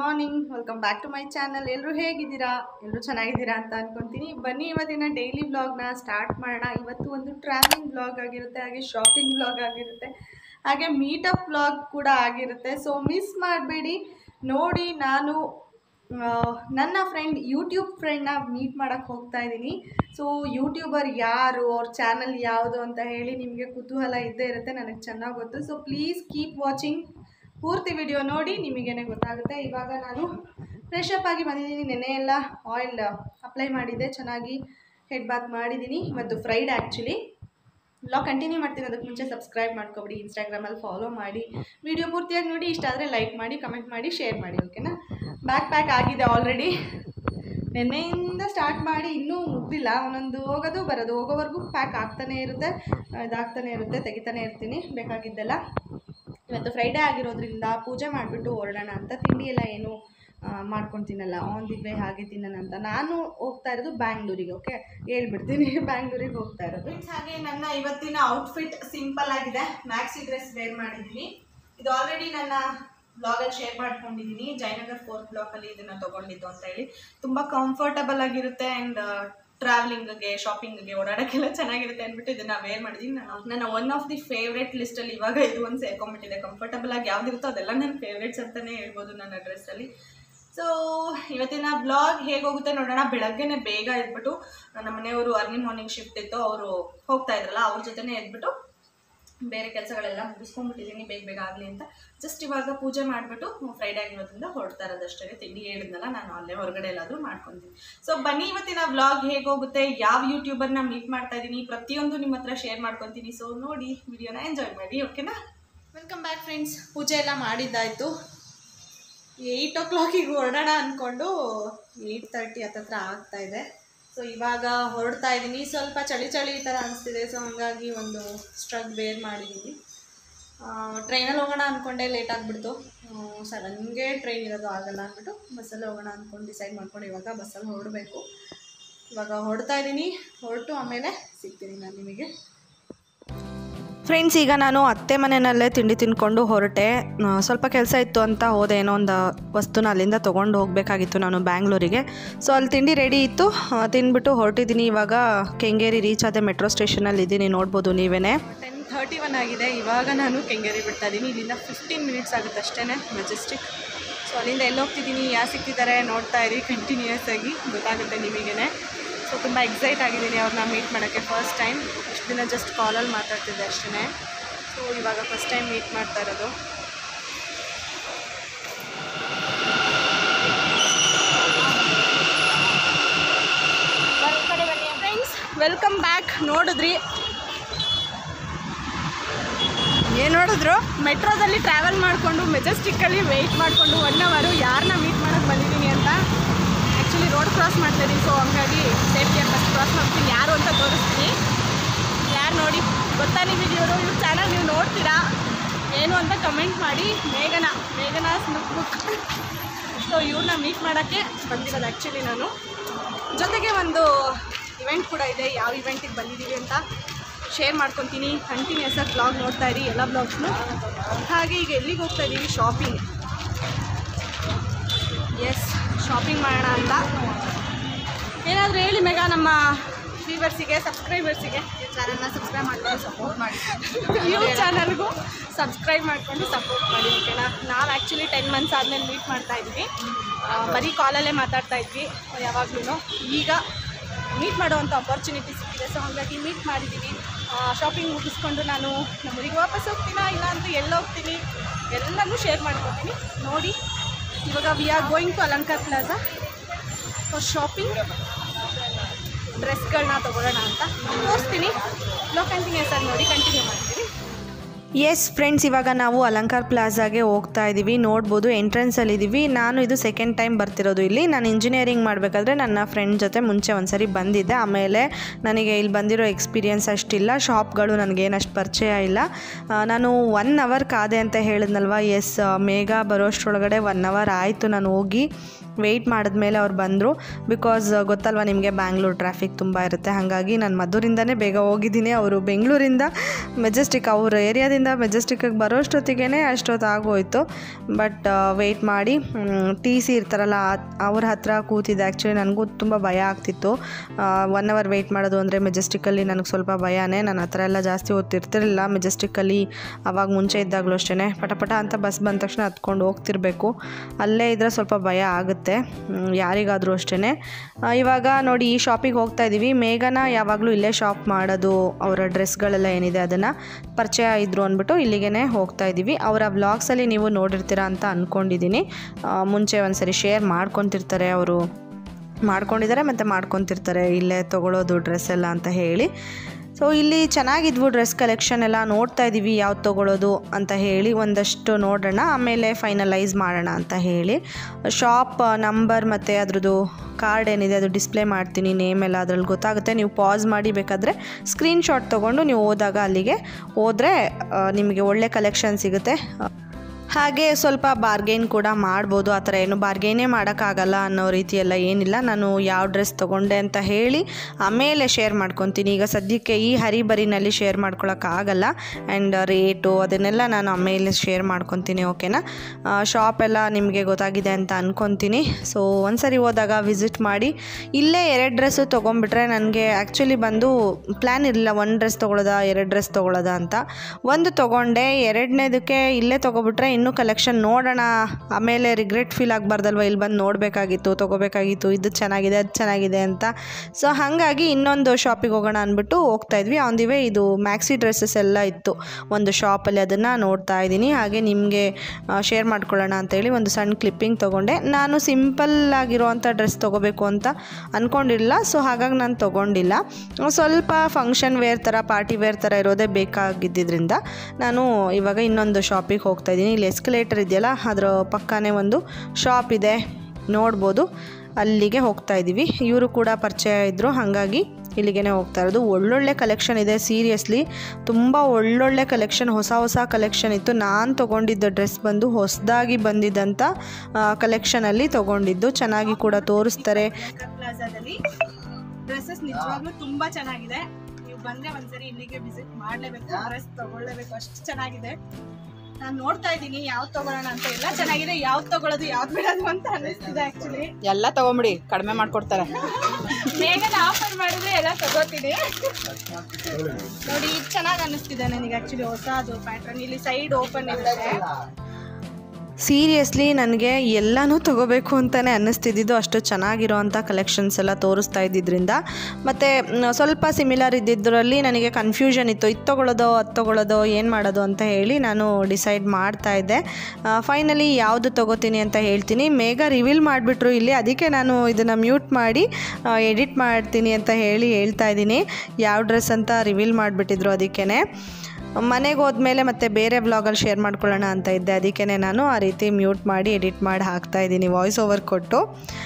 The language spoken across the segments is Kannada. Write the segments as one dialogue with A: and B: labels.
A: morning welcome back to my channel ಎಲ್ಲರೂ ಹೇಗಿದ್ದೀರಾ ಎಲ್ಲರೂ ಚೆನ್ನಾಗಿದ್ದೀರಾ ಅಂತ ಅನ್ಕೊಂತೀನಿ ಬನ್ನಿ ಇವತ್ತಿನ ಡೈಲಿ ಬ್ಲಾಗ್ನ ಸ್ಟಾರ್ಟ್ ಮಾಡೋಣ ಇವತ್ತು ಒಂದು ಟ್ರಾವೆಲಿಂಗ್ ಬ್ಲಾಗ್ ಆಗಿರುತ್ತೆ ಹಾಗೆ ಶಾಪಿಂಗ್ ಬ್ಲಾಗ್ ಆಗಿರುತ್ತೆ ಹಾಗೆ ಮೀಟಪ್ ಬ್ಲಾಗ್ ಕೂಡ ಆಗಿರುತ್ತೆ ಸೊ ಮಿಸ್ ಮಾಡಬೇಡಿ ನೋಡಿ ನಾನು ಆ, ನನ್ನ ಫ್ರೆಂಡ್ ಯೂಟ್ಯೂಬ್ ಫ್ರೆಂಡ್ನ ಮೀಟ್ ಮಾಡೋಕ್ಕೆ ಹೋಗ್ತಾ ಇದ್ದೀನಿ ಸೊ ಯೂಟ್ಯೂಬರ್ ಯಾರು ಅವ್ರ ಚಾನಲ್ ಯಾವುದು ಅಂತ ಹೇಳಿ ನಿಮಗೆ ಕುತೂಹಲ ಇದ್ದೇ ಇರುತ್ತೆ ನನಗೆ ಚೆನ್ನಾಗಿ ಗೊತ್ತು ಸೊ ಪ್ಲೀಸ್ ಕೀಪ್ ವಾಚಿಂಗ್ ಪೂರ್ತಿ ವಿಡಿಯೋ ನೋಡಿ ನಿಮಗೇನೆ ಗೊತ್ತಾಗುತ್ತೆ ಇವಾಗ ನಾನು ಫ್ರೆಶ್ ಅಪ್ ಆಗಿ ಬಂದಿದ್ದೀನಿ ನೆನೆ ಎಲ್ಲ ಆಯಿಲ್ ಅಪ್ಲೈ ಮಾಡಿದ್ದೆ ಚೆನ್ನಾಗಿ ಹೆಡ್ ಬಾತ್ ಮಾಡಿದ್ದೀನಿ ಇವತ್ತು ಫ್ರೈಡ್ ಆ್ಯಕ್ಚುಲಿ ಬ್ಲಾಗ್ ಕಂಟಿನ್ಯೂ ಮಾಡ್ತೀನಿ ಅದಕ್ಕೆ ಮುಂಚೆ ಸಬ್ಸ್ಕ್ರೈಬ್ ಮಾಡ್ಕೊಬಿಡಿ ಇನ್ಸ್ಟಾಗ್ರಾಮಲ್ಲಿ ಫಾಲೋ ಮಾಡಿ ವಿಡಿಯೋ ಪೂರ್ತಿಯಾಗಿ ನೋಡಿ ಇಷ್ಟ ಆದರೆ ಲೈಕ್ ಮಾಡಿ ಕಮೆಂಟ್ ಮಾಡಿ ಶೇರ್ ಮಾಡಿ ಓಕೆನಾ ಬ್ಯಾಕ್ ಪ್ಯಾಕ್ ಆಗಿದೆ ಆಲ್ರೆಡಿ ನೆನ್ನೆಯಿಂದ ಸ್ಟಾರ್ಟ್ ಮಾಡಿ ಇನ್ನೂ ಮುಗ್ದಿಲ್ಲ ಒಂದೊಂದು ಹೋಗೋದು ಬರೋದು ಹೋಗೋವರೆಗೂ ಪ್ಯಾಕ್ ಆಗ್ತಾನೆ ಇರುತ್ತೆ ಆ, ಇದಾಗ್ತಾನೆ ಇರುತ್ತೆ ತೆಗಿತಾನೆ ಇರ್ತೀನಿ ಬೇಕಾಗಿದ್ದೆಲ್ಲ ಇವತ್ತು ಫ್ರೈಡೇ ಆಗಿರೋದ್ರಿಂದ ಪೂಜೆ ಮಾಡಿಬಿಟ್ಟು ಹೊರಡೋಣ ಅಂತ ತಿಂಡಿ ಎಲ್ಲ ಏನು ಆ, ಮಾಡ್ಕೊತೀನಲ್ಲ ಆನ್ ದಿ ವೇ ಹಾಗೆ ತಿನ್ನೋಣ ಅಂತ ನಾನು ಹೋಗ್ತಾ ಇರೋದು ಬ್ಯಾಂಗ್ಳೂರಿಗೆ ಓಕೆ ಹೇಳ್ಬಿಡ್ತೀನಿ ಬ್ಯಾಂಗ್ಳೂರಿಗೆ ಹೋಗ್ತಾ ಇರೋದು ಹಾಗೆ ನನ್ನ ಇವತ್ತಿನ ಔಟ್ಫಿಟ್ ಸಿಂಪಲ್ ಆಗಿದೆ ಮ್ಯಾಕ್ಸಿ ಡ್ರೆಸ್ ವೇರ್ ಮಾಡಿದ್ದೀನಿ ಇದು ಆಲ್ರೆಡಿ ನನ್ನ ಬ್ಲಾಗಲ್ಲಿ ಶೇರ್ ಮಾಡ್ಕೊಂಡಿದ್ದೀನಿ ಜಯನಗರ್ ಫೋರ್ತ್ ಬ್ಲಾಕಲ್ಲಿ ಇದನ್ನು ತೊಗೊಂಡಿದ್ದು ಅಂತ ಹೇಳಿ ತುಂಬ ಕಂಫರ್ಟಬಲ್ ಆಗಿರುತ್ತೆ ಆ್ಯಂಡ್ ಟ್ರಾವೆಲಿಂಗ್ಗೆ ಶಾಪಿಂಗ್ಗೆ ಓಡಾಡೋಕ್ಕೆಲ್ಲ ಚೆನ್ನಾಗಿರುತ್ತೆ ಅಂದ್ಬಿಟ್ಟು ಇದನ್ನು ವೇರ್ ಮಾಡಿದ್ದೀನಿ ನಾನು ನನ್ನ ಒನ್ ಆಫ್ ದಿ ಫೇವ್ರೆಟ್ ಲಿಸ್ಟಲ್ಲಿ ಇವಾಗ ಇದು ಒಂದು ಸೇರ್ಕೊಂಡ್ಬಿಟ್ಟಿದೆ ಕಂಫರ್ಟಬಲ್ ಆಗಿ ಯಾವ್ದಿರುತ್ತೋ ಅದೆಲ್ಲ ನನ್ನ ಫೇವ್ರೇಟ್ಸ್ ಅಂತಲೇ ಹೇಳ್ಬೋದು ನನ್ನ ಡ್ರೆಸ್ಸಲ್ಲಿ ಸೊ ಇವತ್ತಿನ ಬ್ಲಾಗ್ ಹೇಗೆ ಹೋಗುತ್ತೆ ನೋಡೋಣ ಬೆಳಗ್ಗೆನೆ ಬೇಗ ಎದ್ಬಿಟ್ಟು ನಮ್ಮ ಮನೆಯವರು ಅರ್ಲಿ ಮಾರ್ನಿಂಗ್ ಶಿಫ್ಟ್ ಇತ್ತು ಅವರು ಹೋಗ್ತಾ ಇದ್ರಲ್ಲ ಅವ್ರ ಜೊತೆನೇ ಎದ್ಬಿಟ್ಟು ಬೇರೆ ಕೆಲಸಗಳೆಲ್ಲ ಮುಗಿಸ್ಕೊಂಡ್ಬಿಟ್ಟಿದ್ದೀನಿ ಬೇಗ ಬೇಗ ಆಗಲಿ ಅಂತ ಜಸ್ಟ್ ಇವಾಗ ಪೂಜೆ ಮಾಡಿಬಿಟ್ಟು ಫ್ರೈಡೇ ಆಗಿರೋದ್ರಿಂದ ಹೊರಡ್ತಾ ಇರೋದಷ್ಟೇ ತಿಂಡಿ ಹೇಳಿದ್ನಲ್ಲ ನಾನು ಅಲ್ಲೇ ಹೊರಗಡೆ ಎಲ್ಲಾದರೂ ಮಾಡ್ಕೊತೀನಿ ಸೊ ಬನ್ನಿ ಇವತ್ತಿನ ವ್ಲಾಗ್ ಹೇಗೆ ಹೋಗುತ್ತೆ ಯಾವ ಯೂಟ್ಯೂಬರ್ನ ಮೀಟ್ ಮಾಡ್ತಾ ಇದ್ದೀನಿ ಪ್ರತಿಯೊಂದು ನಿಮ್ಮ ಹತ್ರ ಶೇರ್ ಮಾಡ್ಕೊತೀನಿ ಸೊ ನೋಡಿ ವಿಡಿಯೋನ ಎಂಜಾಯ್ ಮಾಡಿ ಓಕೆನಾ ವೆಲ್ಕಮ್ ಬ್ಯಾಕ್ ಫ್ರೆಂಡ್ಸ್ ಪೂಜೆ ಎಲ್ಲ ಮಾಡಿದ್ದಾಯಿತು ಏಯ್ಟ್ ಓ ಕ್ಲಾಕಿಗೆ ಹೊರಡೋಣ ಅಂದ್ಕೊಂಡು ಏಯ್ಟ್ ತರ್ಟಿ ಹತ್ತತ್ರ ಆಗ್ತಾ ಇದೆ ಸೊ ಇವಾಗ ಹೊರಡ್ತಾ ಇದ್ದೀನಿ ಸ್ವಲ್ಪ ಚಳಿ ಚಳಿ ಥರ ಅನಿಸ್ತಿದೆ ಸೊ ಹಂಗಾಗಿ ಒಂದು ಸ್ಟ್ರಗ್ ಬೇರ್ ಮಾಡಿದ್ದೀನಿ ಟ್ರೈನಲ್ಲಿ ಹೋಗೋಣ ಅಂದ್ಕೊಂಡೆ ಲೇಟ್ ಆಗಿಬಿಡ್ತು ಸಡನ್ಗೆ ಟ್ರೈನ್ ಇರೋದು ಆಗಲ್ಲ ಅಂದ್ಬಿಟ್ಟು ಬಸ್ಸಲ್ಲಿ ಹೋಗೋಣ ಅಂದ್ಕೊಂಡು ಡಿಸೈಡ್ ಮಾಡ್ಕೊಂಡು ಇವಾಗ ಬಸ್ಸಲ್ಲಿ ಹೊರಡಬೇಕು ಇವಾಗ ಹೊರಡ್ತಾ ಇದ್ದೀನಿ ಹೊರಟು ಆಮೇಲೆ ಸಿಗ್ತೀನಿ ನಾನು ನಿಮಗೆ
B: ಫ್ರೆಂಡ್ಸ್ ಈಗ ನಾನು ಅತ್ತೆ ಮನೆಯಲ್ಲೇ ತಿಂಡಿ ತಿಂದ್ಕೊಂಡು ಹೊರಟೆ ಆ, ಸ್ವಲ್ಪ ಕೆಲಸ ಇತ್ತು ಅಂತ ಹೋದೆ ಏನೋ ಒಂದು ವಸ್ತುನ ಅಲ್ಲಿಂದ ತೊಗೊಂಡು ಹೋಗಬೇಕಾಗಿತ್ತು ನಾನು ಬ್ಯಾಂಗ್ಳೂರಿಗೆ ಸೊ ಅಲ್ಲಿ ತಿಂಡಿ ರೆಡಿ ಇತ್ತು ಆ, ತಿಂದ್ಬಿಟ್ಟು ಹೊರಟಿದ್ದೀನಿ ಇವಾಗ ಕೆಂಗೇರಿ ರೀಚ್ ಆದ ಮೆಟ್ರೋ ಸ್ಟೇಷನಲ್ಲಿ ಇದ್ದೀನಿ ನೋಡ್ಬೋದು ನೀವೇ
A: ಟೆನ್ ಥರ್ಟಿ ಒನ್ ಆಗಿದೆ ಇವಾಗ ನಾನು ಕೆಂಗೇರಿ ಬಿಡ್ತಾ ಇದ್ದೀನಿ ಇಲ್ಲಿಂದ ಫಿಫ್ಟೀನ್ ಮಿನಿಟ್ಸ್ ಆಗುತ್ತೆ ಅಷ್ಟೇ ಮೆಜೆಸ್ಟಿಕ್ ಸೊ ಅಲ್ಲಿಂದ ಎಲ್ಲಿ ಹೋಗ್ತಿದ್ದೀನಿ ಯಾರು ಸಿಗ್ತಿದ್ದಾರೆ ನೋಡ್ತಾ ಇರಿ ಕಂಟಿನ್ಯೂಯಸ್ ಆಗಿ ಗೊತ್ತಾಗುತ್ತೆ ನಿಮಗೇ ಸೊ ತುಂಬ ಎಕ್ಸೈಟ್ ಆಗಿದ್ದೀನಿ ಅವ್ರನ್ನ ಮೀಟ್ ಮಾಡೋಕ್ಕೆ ಫಸ್ಟ್ ಟೈಮ್ ಇಷ್ಟು ದಿನ ಜಸ್ಟ್ ಕಾಲಲ್ಲಿ ಮಾತಾಡ್ತಿದ್ದೆ ಅಷ್ಟೇ ಸೊ ಇವಾಗ ಫಸ್ಟ್ ಟೈಮ್ ಮೀಟ್ ಮಾಡ್ತಾ ಇರೋದು ಫ್ರೆಂಡ್ಸ್ ವೆಲ್ಕಮ್ ಬ್ಯಾಕ್ ನೋಡಿದ್ರಿ ಏನು ನೋಡಿದ್ರು ಮೆಟ್ರೋದಲ್ಲಿ ಟ್ರಾವೆಲ್ ಮಾಡಿಕೊಂಡು ಮೆಜೆಸ್ಟಿಕ್ಕಲ್ಲಿ ವೆಯ್ಟ್ ಮಾಡಿಕೊಂಡು ಒನ್ ಅವರು ಯಾರನ್ನ ಮೀಟ್ ಮಾಡೋಕ್ಕೆ ಬಂದಿದ್ದೀನಿ ಅಂತ ಆ್ಯಕ್ಚುಲಿ ರೋಡ್ ಕ್ರಾಸ್ ಮಾಡ್ತಾ ಇದ್ದೀನಿ ಸೊ ಹಂಗಾಗಿ ಸೇಫ್ಟಿಯಾಗಿ ಫಸ್ಟ್ ಕ್ರಾಸ್ ಮಾಡ್ತೀನಿ ಯಾರು ಅಂತ ತೋರಿಸ್ತೀನಿ ಯಾರು ನೋಡಿ ಗೊತ್ತಾ ನಿಮಗೆ ಇವರು ಇವ್ರ ಚಾನಲ್ ನೀವು ನೋಡ್ತೀರಾ ಏನು ಅಂತ ಕಮೆಂಟ್ ಮಾಡಿ ಮೇಘನ ಮೇಘನ ಸ್ನುಕ್ ಬುಕ್ ಸೊ ಇವ್ರನ್ನ ಮೀಟ್ ಮಾಡೋಕ್ಕೆ ಬಂದಿರೋದು ಆ್ಯಕ್ಚುಲಿ ನಾನು ಜೊತೆಗೆ ಒಂದು ಇವೆಂಟ್ ಕೂಡ ಇದೆ ಯಾವ ಇವೆಂಟಿಗೆ ಬಂದಿದ್ದೀವಿ ಅಂತ ಶೇರ್ ಮಾಡ್ಕೊತೀನಿ ಕಂಟಿನ್ಯೂಸ್ ಆಗಿ ಬ್ಲಾಗ್ ನೋಡ್ತಾ ಇರಿ ಎಲ್ಲ ಬ್ಲಾಗ್ಸ್ನು ಹಾಗೆ ಈಗ ಎಲ್ಲಿಗೆ ಹೋಗ್ತಾ ಇದ್ದೀವಿ ಶಾಪಿಂಗ್ ಎಸ್ ಶಾಪಿಂಗ್ ಮಾಡೋಣ ಅಂತ ಏನಾದರೂ ಹೇಳಿ ಮೇಘ ನಮ್ಮ ವ್ಯೂವರ್ಸಿಗೆ ಸಬ್ಸ್ಕ್ರೈಬರ್ಸಿಗೆ ಈ ಚಾನಲ್ನ ಸಬ್ಸ್ಕ್ರೈಬ್ ಮಾಡ್ಕೊಂಡು ಸಪೋರ್ಟ್ ಮಾಡಿ ಈ ಚಾನಲ್ಗೂ ಸಬ್ಸ್ಕ್ರೈಬ್ ಮಾಡಿಕೊಂಡು ಸಪೋರ್ಟ್ ಮಾಡಿ ಓಕೆನಾ ನಾವು ಆ್ಯಕ್ಚುಲಿ ಟೆನ್ ಮಂತ್ಸ್ ಆದಮೇಲೆ ಮೀಟ್ ಮಾಡ್ತಾ ಇದ್ವಿ ಆ, ಬರೀ ಕಾಲಲ್ಲೇ ಮಾತಾಡ್ತಾ ಇದ್ವಿ ಯಾವಾಗಲೂ ಈಗ ಮೀಟ್ ಮಾಡುವಂಥ ಅಪರ್ಚುನಿಟಿ ಸಿಕ್ಕಿದೆ ಸೊ ಹಾಗಾಗಿ ಮೀಟ್ ಮಾಡಿದ್ದೀವಿ ಶಾಪಿಂಗ್ ಮುಗಿಸ್ಕೊಂಡು ನಾನು ನಮ್ಮೂರಿಗೆ ವಾಪಸ್ ಹೋಗ್ತೀನಾ ಇಲ್ಲ ಅಂದರೆ ಎಲ್ಲಿ ಹೋಗ್ತೀನಿ ಎಲ್ಲನೂ ಶೇರ್ ಮಾಡ್ಕೊತೀನಿ ನೋಡಿ ಇವಾಗ we are going to Alankar Plaza for shopping ಡ್ರೆಸ್ಗಳನ್ನ ತೊಗೊಳ್ಳೋಣ ಅಂತ ತೋರಿಸ್ತೀನಿ ಲೋ ಕಂಟಿನ್ಯೂಸ್ ಆಗಿ ನೋಡಿ ಕಂಟಿನ್ಯೂ ಮಾಡ್ತೀನಿ
B: ಎಸ್ ಫ್ರೆಂಡ್ಸ್ ಇವಾಗ ನಾವು ಅಲಂಕಾರ್ ಪ್ಲಾಜಾಗೆ ಹೋಗ್ತಾ ಇದ್ದೀವಿ ನೋಡ್ಬೋದು ಎಂಟ್ರೆನ್ಸಲ್ಲಿ ಇದ್ದೀವಿ ನಾನು ಇದು ಸೆಕೆಂಡ್ ಟೈಮ್ ಬರ್ತಿರೋದು ಇಲ್ಲಿ ನಾನು ಇಂಜಿನಿಯರಿಂಗ್ ಮಾಡಬೇಕಾದ್ರೆ ನನ್ನ ಫ್ರೆಂಡ್ ಜೊತೆ ಮುಂಚೆ ಒಂದ್ಸರಿ ಬಂದಿದ್ದೆ ಆಮೇಲೆ ನನಗೆ ಇಲ್ಲಿ ಬಂದಿರೋ ಎಕ್ಸ್ಪೀರಿಯನ್ಸ್ ಅಷ್ಟಿಲ್ಲ ಶಾಪ್ಗಳು ನನಗೇನಷ್ಟು ಪರಿಚಯ ಇಲ್ಲ ಆ, ನಾನು ಒನ್ ಅವರ್ ಕಾದೆ ಅಂತ ಹೇಳಿದ್ನಲ್ವ ಎಸ್ ಮೇಘ ಬರೋಷ್ಟರೊಳಗಡೆ ಒನ್ ಅವರ್ ಆಯಿತು ನಾನು ಹೋಗಿ ವೆಯ್ಟ್ ಮಾಡಿದ್ಮೇಲೆ ಅವ್ರು ಬಂದರು ಬಿಕಾಸ್ ಗೊತ್ತಲ್ವ ನಿಮಗೆ ಬ್ಯಾಂಗ್ಳೂರ್ ಟ್ರಾಫಿಕ್ ತುಂಬ ಇರುತ್ತೆ ಹಾಗಾಗಿ ನಾನು ಮದ್ದೂರಿಂದನೇ ಬೇಗ ಹೋಗಿದ್ದೀನಿ ಅವರು ಬೆಂಗಳೂರಿಂದ ಮೆಜೆಸ್ಟಿಕ್ ಅವ್ರ ಏರಿಯಾದಿಂದ ಮೆಜೆಸ್ಟಿಕ್ಕಿಗೆ ಬರೋಷ್ಟೊತ್ತಿಗೆ ಅಷ್ಟೊತ್ತು ಆಗೋಯ್ತು ಬಟ್ ವೆಯ್ಟ್ ಮಾಡಿ ಟಿ ಸಿ ಇರ್ತಾರಲ್ಲ ಆ- ಅವ್ರ ಹತ್ರ ಕೂತಿದ್ದೆ ಆ್ಯಕ್ಚುಲಿ ನನಗೂ ತುಂಬ ಭಯ ಆಗ್ತಿತ್ತು ಒನ್ ಅವರ್ ವೆಯ್ಟ್ ಮಾಡೋದು ಅಂದರೆ ಮೆಜೆಸ್ಟಿಕ್ಕಲ್ಲಿ ನನಗೆ ಸ್ವಲ್ಪ ಭಯನೇ ನಾನು ಆ ಥರ ಎಲ್ಲ ಜಾಸ್ತಿ ಓದ್ತಿರ್ತಿರಲಿಲ್ಲ ಮೆಜೆಸ್ಟಿಕ್ಕಲ್ಲಿ ಅವಾಗ ಮುಂಚೆ ಇದ್ದಾಗಲೂ ಅಷ್ಟೇ ಪಟ ಪಟ ಅಂತ ಬಸ್ ಬಂದ ತಕ್ಷಣ ಹತ್ಕೊಂಡು ಹೋಗ್ತಿರ್ಬೇಕು ಅಲ್ಲೇ ಇದ್ದರೆ ಸ್ವಲ್ಪ ಭಯ ಆಗುತ್ತೆ ಮ್, ಯಾರಿಗಾದರೂ ಅಷ್ಟೇ ಇವಾಗ ನೋಡಿ ಈ ಶಾಪಿಗೆ ಹೋಗ್ತಾ ಇದ್ದೀವಿ ಮೇಘನ ಯಾವಾಗಲೂ ಇಲ್ಲೇ ಶಾಪ್ ಮಾಡೋದು ಅವರ ಡ್ರೆಸ್ಗಳೆಲ್ಲ ಏನಿದೆ ಅದನ್ನು ಪರಿಚಯ ಇದ್ರು ಅಂದ್ಬಿಟ್ಟು ಇಲ್ಲಿಗೆ ಹೋಗ್ತಾ ಇದ್ದೀವಿ ಅವರ ವ್ಲಾಗ್ಸಲ್ಲಿ ನೀವು ನೋಡಿರ್ತೀರಾ ಅಂತ ಅಂದ್ಕೊಂಡಿದ್ದೀನಿ ಆ, ಮುಂಚೆ ಒಂದ್ಸರಿ ಶೇರ್ ಮಾಡ್ಕೊತಿರ್ತಾರೆ ಅವರು ಮಾಡ್ಕೊಂಡಿದ್ದಾರೆ ಮತ್ತು ಮಾಡ್ಕೊತಿರ್ತಾರೆ ಇಲ್ಲೇ ತೊಗೊಳೋದು ಡ್ರೆಸ್ ಎಲ್ಲ ಅಂತ ಹೇಳಿ ಸೊ ಇಲ್ಲಿ ಚೆನ್ನಾಗಿದ್ವು ಡ್ರೆಸ್ ಕಲೆಕ್ಷನ್ ಎಲ್ಲ ನೋಡ್ತಾ ಇದ್ದೀವಿ ಯಾವ್ದು ತೊಗೊಳೋದು ಅಂತ ಹೇಳಿ ಒಂದಷ್ಟು ನೋಡೋಣ ಆಮೇಲೆ ಫೈನಲೈಸ್ ಮಾಡೋಣ ಅಂತ ಹೇಳಿ ಶಾಪ್ ನಂಬರ್ ಮತ್ತು ಅದ್ರದ್ದು ಕಾರ್ಡ್ ಏನಿದೆ ಅದು ಡಿಸ್ಪ್ಲೇ ಮಾಡ್ತೀನಿ ನೇಮ್ ಎಲ್ಲ ಅದ್ರಲ್ಲಿ ಗೊತ್ತಾಗುತ್ತೆ ನೀವು ಪಾಸ್ ಮಾಡಿ ಬೇಕಾದರೆ ಸ್ಕ್ರೀನ್ಶಾಟ್ ತೊಗೊಂಡು ನೀವು ಹೋದಾಗ ಅಲ್ಲಿಗೆ ಹೋದರೆ ನಿಮಗೆ ಒಳ್ಳೆ ಕಲೆಕ್ಷನ್ ಸಿಗುತ್ತೆ ಹಾಗೆ ಸ್ವಲ್ಪ ಬಾರ್ಗೇನ್ ಕೂಡ ಮಾಡ್ಬೋದು ಆ ಥರ ಏನು ಬಾರ್ಗೇನೇ ಮಾಡೋಕ್ಕಾಗಲ್ಲ ಅನ್ನೋ ರೀತಿ ಎಲ್ಲ ಏನಿಲ್ಲ ನಾನು ಯಾವ ಡ್ರೆಸ್ ತೊಗೊಂಡೆ ಅಂತ ಹೇಳಿ ಆಮೇಲೆ ಶೇರ್ ಮಾಡ್ಕೊತೀನಿ ಈಗ ಸದ್ಯಕ್ಕೆ ಈ ಹರಿಬರಿನಲ್ಲಿ ಶೇರ್ ಮಾಡ್ಕೊಳಕ್ಕಾಗಲ್ಲ ಆ್ಯಂಡ್ ರೇಟು ಅದನ್ನೆಲ್ಲ ನಾನು ಆಮೇಲೆ ಶೇರ್ ಮಾಡ್ಕೊತೀನಿ ಓಕೆನಾ ಶಾಪ್ ಎಲ್ಲ ನಿಮಗೆ ಗೊತ್ತಾಗಿದೆ ಅಂತ ಅಂದ್ಕೊತೀನಿ ಸೊ ಒಂದ್ಸರಿ ಹೋದಾಗ ವಿಸಿಟ್ ಮಾಡಿ ಇಲ್ಲೇ ಎರಡು ಡ್ರೆಸ್ಸು ತೊಗೊಂಬಿಟ್ರೆ ನನಗೆ ಆ್ಯಕ್ಚುಲಿ ಬಂದು ಪ್ಲ್ಯಾನ್ ಇರಲಿಲ್ಲ ಒಂದು ಡ್ರೆಸ್ ತೊಗೊಳೋದ ಎರಡು ಡ್ರೆಸ್ ತೊಗೊಳೋದ ಅಂತ ಒಂದು ತೊಗೊಂಡೆ ಎರಡನೇದಕ್ಕೆ ಇಲ್ಲೇ ತೊಗೊಬಿಟ್ರೆ ಇನ್ನೂ ಕಲೆಕ್ಷನ್ ನೋಡೋಣ ಆಮೇಲೆ ರಿಗ್ರೆಟ್ ಫೀಲ್ ಆಗಬಾರ್ದಲ್ವ ಇಲ್ಲಿ ಬಂದು ನೋಡಬೇಕಾಗಿತ್ತು ತೊಗೋಬೇಕಾಗಿತ್ತು ಇದು ಚೆನ್ನಾಗಿದೆ ಅದು ಚೆನ್ನಾಗಿದೆ ಅಂತ ಸೊ ಹಾಗಾಗಿ ಇನ್ನೊಂದು ಶಾಪಿಗೆ ಹೋಗೋಣ ಅಂದ್ಬಿಟ್ಟು ಹೋಗ್ತಾ ಇದ್ವಿ ಆನ್ ದಿ ವೇ ಇದು ಮ್ಯಾಕ್ಸಿ ಡ್ರೆಸ್ಸಸ್ ಎಲ್ಲ ಇತ್ತು ಒಂದು ಶಾಪಲ್ಲಿ ಅದನ್ನು ನೋಡ್ತಾ ಇದ್ದೀನಿ ಹಾಗೆ ನಿಮಗೆ ಶೇರ್ ಮಾಡ್ಕೊಳ್ಳೋಣ ಅಂತೇಳಿ ಒಂದು ಸಣ್ಣ ಕ್ಲಿಪ್ಪಿಂಗ್ ತೊಗೊಂಡೆ ನಾನು ಸಿಂಪಲ್ ಆಗಿರುವಂಥ ಡ್ರೆಸ್ ತೊಗೋಬೇಕು ಅಂತ ಅಂದ್ಕೊಂಡಿಲ್ಲ ಸೊ ಹಾಗಾಗಿ ನಾನು ತೊಗೊಂಡಿಲ್ಲ ಸ್ವಲ್ಪ ಫಂಕ್ಷನ್ ವೇರ್ ಥರ ಪಾರ್ಟಿ ವೇರ್ ಥರ ಇರೋದೇ ಬೇಕಾಗಿದ್ದರಿಂದ ನಾನು ಇವಾಗ ಇನ್ನೊಂದು ಶಾಪಿಗೆ ಹೋಗ್ತಾ ಇದ್ದೀನಿ ಇಲ್ಲಿ ಎಸ್ಕಲೇಟರ್ ಇದೆಯಲ್ಲ ಅದರ ಪಕ್ಕನೇ ಒಂದು ಶಾಪ್ ಇದೆ ನೋಡ್ಬೋದು ಅಲ್ಲಿಗೆ ಹೋಗ್ತಾ ಇದ್ದೀವಿ ಇವರು ಕೂಡ ಪರಿಚಯ ಇದ್ದರು ಹಾಗಾಗಿ ಇಲ್ಲಿಗೆ ಹೋಗ್ತಾ ಇರೋದು ಒಳ್ಳೊಳ್ಳೆ ಕಲೆಕ್ಷನ್ ಇದೆ ಸೀರಿಯಸ್ಲಿ ತುಂಬ ಒಳ್ಳೊಳ್ಳೆ ಕಲೆಕ್ಷನ್ ಹೊಸ ಹೊಸ ಕಲೆಕ್ಷನ್ ಇತ್ತು ನಾನು ತೊಗೊಂಡಿದ್ದ ಡ್ರೆಸ್ ಬಂದು ಹೊಸದಾಗಿ ಬಂದಿದ್ದಂಥ ಕಲೆಕ್ಷನಲ್ಲಿ ತೊಗೊಂಡಿದ್ದು ಚೆನ್ನಾಗಿ ಕೂಡ ತೋರಿಸ್ತಾರೆ
A: ಪ್ಲಾಜಾದಲ್ಲಿ ಡ್ರೆಸ್ಸಸ್ ನಿಜವಾಗ್ಲೂ ತುಂಬಾ ಚೆನ್ನಾಗಿದೆ ನೀವು ಬಂದ್ರೆ ಒಂದ್ಸರಿ ಇಲ್ಲಿಗೆ ವಿಸಿಟ್ ಮಾಡ್ಲೇಬೇಕು ಡ್ರೆಸ್ ತಗೊಳ್ಳೇಬೇಕು ಅಷ್ಟು ಚೆನ್ನಾಗಿದೆ ನಾನು ನೋಡ್ತಾ ಇದ್ದೀನಿ ಯಾವ್ದು ತಗೊಳ್ಳೋಣ ಅಂತ ಎಲ್ಲ ಚೆನ್ನಾಗಿದೆ ಯಾವ್ದು ತಗೊಳ್ಳೋದು ಯಾವ್ದು ಬಿಡೋದು ಅಂತ ಅನಿಸ್ತಿದೆ ಆಕ್ಚುಲಿ
C: ಎಲ್ಲ ತಗೊಂಬಿಡಿ ಕಡಿಮೆ ಮಾಡ್ಕೊಡ್ತಾರೆ
A: ಬೇಗನೆ ಆಫರ್ ಮಾಡಿದ್ರೆ ಎಲ್ಲ ತಗೋತೀನಿ ನೋಡಿ ಇದು ಚೆನ್ನಾಗಿ ಅನಿಸ್ತಿದೆ ನನಗೆ ಆಕ್ಚುಲಿ ಹೊಸದು ಪ್ಯಾಟರ್ನ್ ಇಲ್ಲಿ ಸೈಡ್ ಓಪನ್ ಇರುತ್ತೆ
B: ಸೀರಿಯಸ್ಲಿ ನನಗೆ ಎಲ್ಲನೂ ತೊಗೋಬೇಕು ಅಂತಲೇ ಅನ್ನಿಸ್ತಿದ್ದಿದ್ದು ಅಷ್ಟು ಚೆನ್ನಾಗಿರೋವಂಥ ಕಲೆಕ್ಷನ್ಸ್ ಎಲ್ಲ ತೋರಿಸ್ತಾ ಇದ್ದಿದ್ದರಿಂದ ಮತ್ತು ಸ್ವಲ್ಪ ಸಿಮಿಲರ್ ಇದ್ದಿದ್ದರಲ್ಲಿ ನನಗೆ ಕನ್ಫ್ಯೂಷನ್ ಇತ್ತು ಇದು ತೊಗೊಳ್ಳೋದೋ ಅದು ತೊಗೊಳ್ಳೋದೋ ಏನು ಮಾಡೋದು ಅಂತ ಹೇಳಿ ನಾನು ಡಿಸೈಡ್ ಮಾಡ್ತಾ ಇದ್ದೆ ಫೈನಲಿ ಯಾವುದು ತೊಗೋತೀನಿ ಅಂತ ಹೇಳ್ತೀನಿ ಮೇಗ ರಿವೀಲ್ ಮಾಡಿಬಿಟ್ರು ಇಲ್ಲಿ ಅದಕ್ಕೆ ನಾನು ಇದನ್ನು ಮ್ಯೂಟ್ ಮಾಡಿ ಎಡಿಟ್ ಮಾಡ್ತೀನಿ ಅಂತ ಹೇಳಿ ಹೇಳ್ತಾ ಇದ್ದೀನಿ ಯಾವ ಡ್ರೆಸ್ ಅಂತ ರಿವೀಲ್ ಮಾಡಿಬಿಟ್ಟಿದ್ರು ಅದಕ್ಕೇ ಮನೆಗೆ ಹೋದ್ಮೇಲೆ ಮತ್ತೆ ಬೇರೆ ವ್ಲಾಗಲ್ಲಿ ಶೇರ್ ಮಾಡ್ಕೊಳ್ಳೋಣ ಅಂತ ಇದ್ದೆ ಅದಕ್ಕೇ ನಾನು ಆ ರೀತಿ ಮ್ಯೂಟ್ ಮಾಡಿ ಎಡಿಟ್ ಮಾಡಿ ಹಾಕ್ತಾ ಇದ್ದೀನಿ ವಾಯ್ಸ್ ಓವರ್ ಕೊಟ್ಟು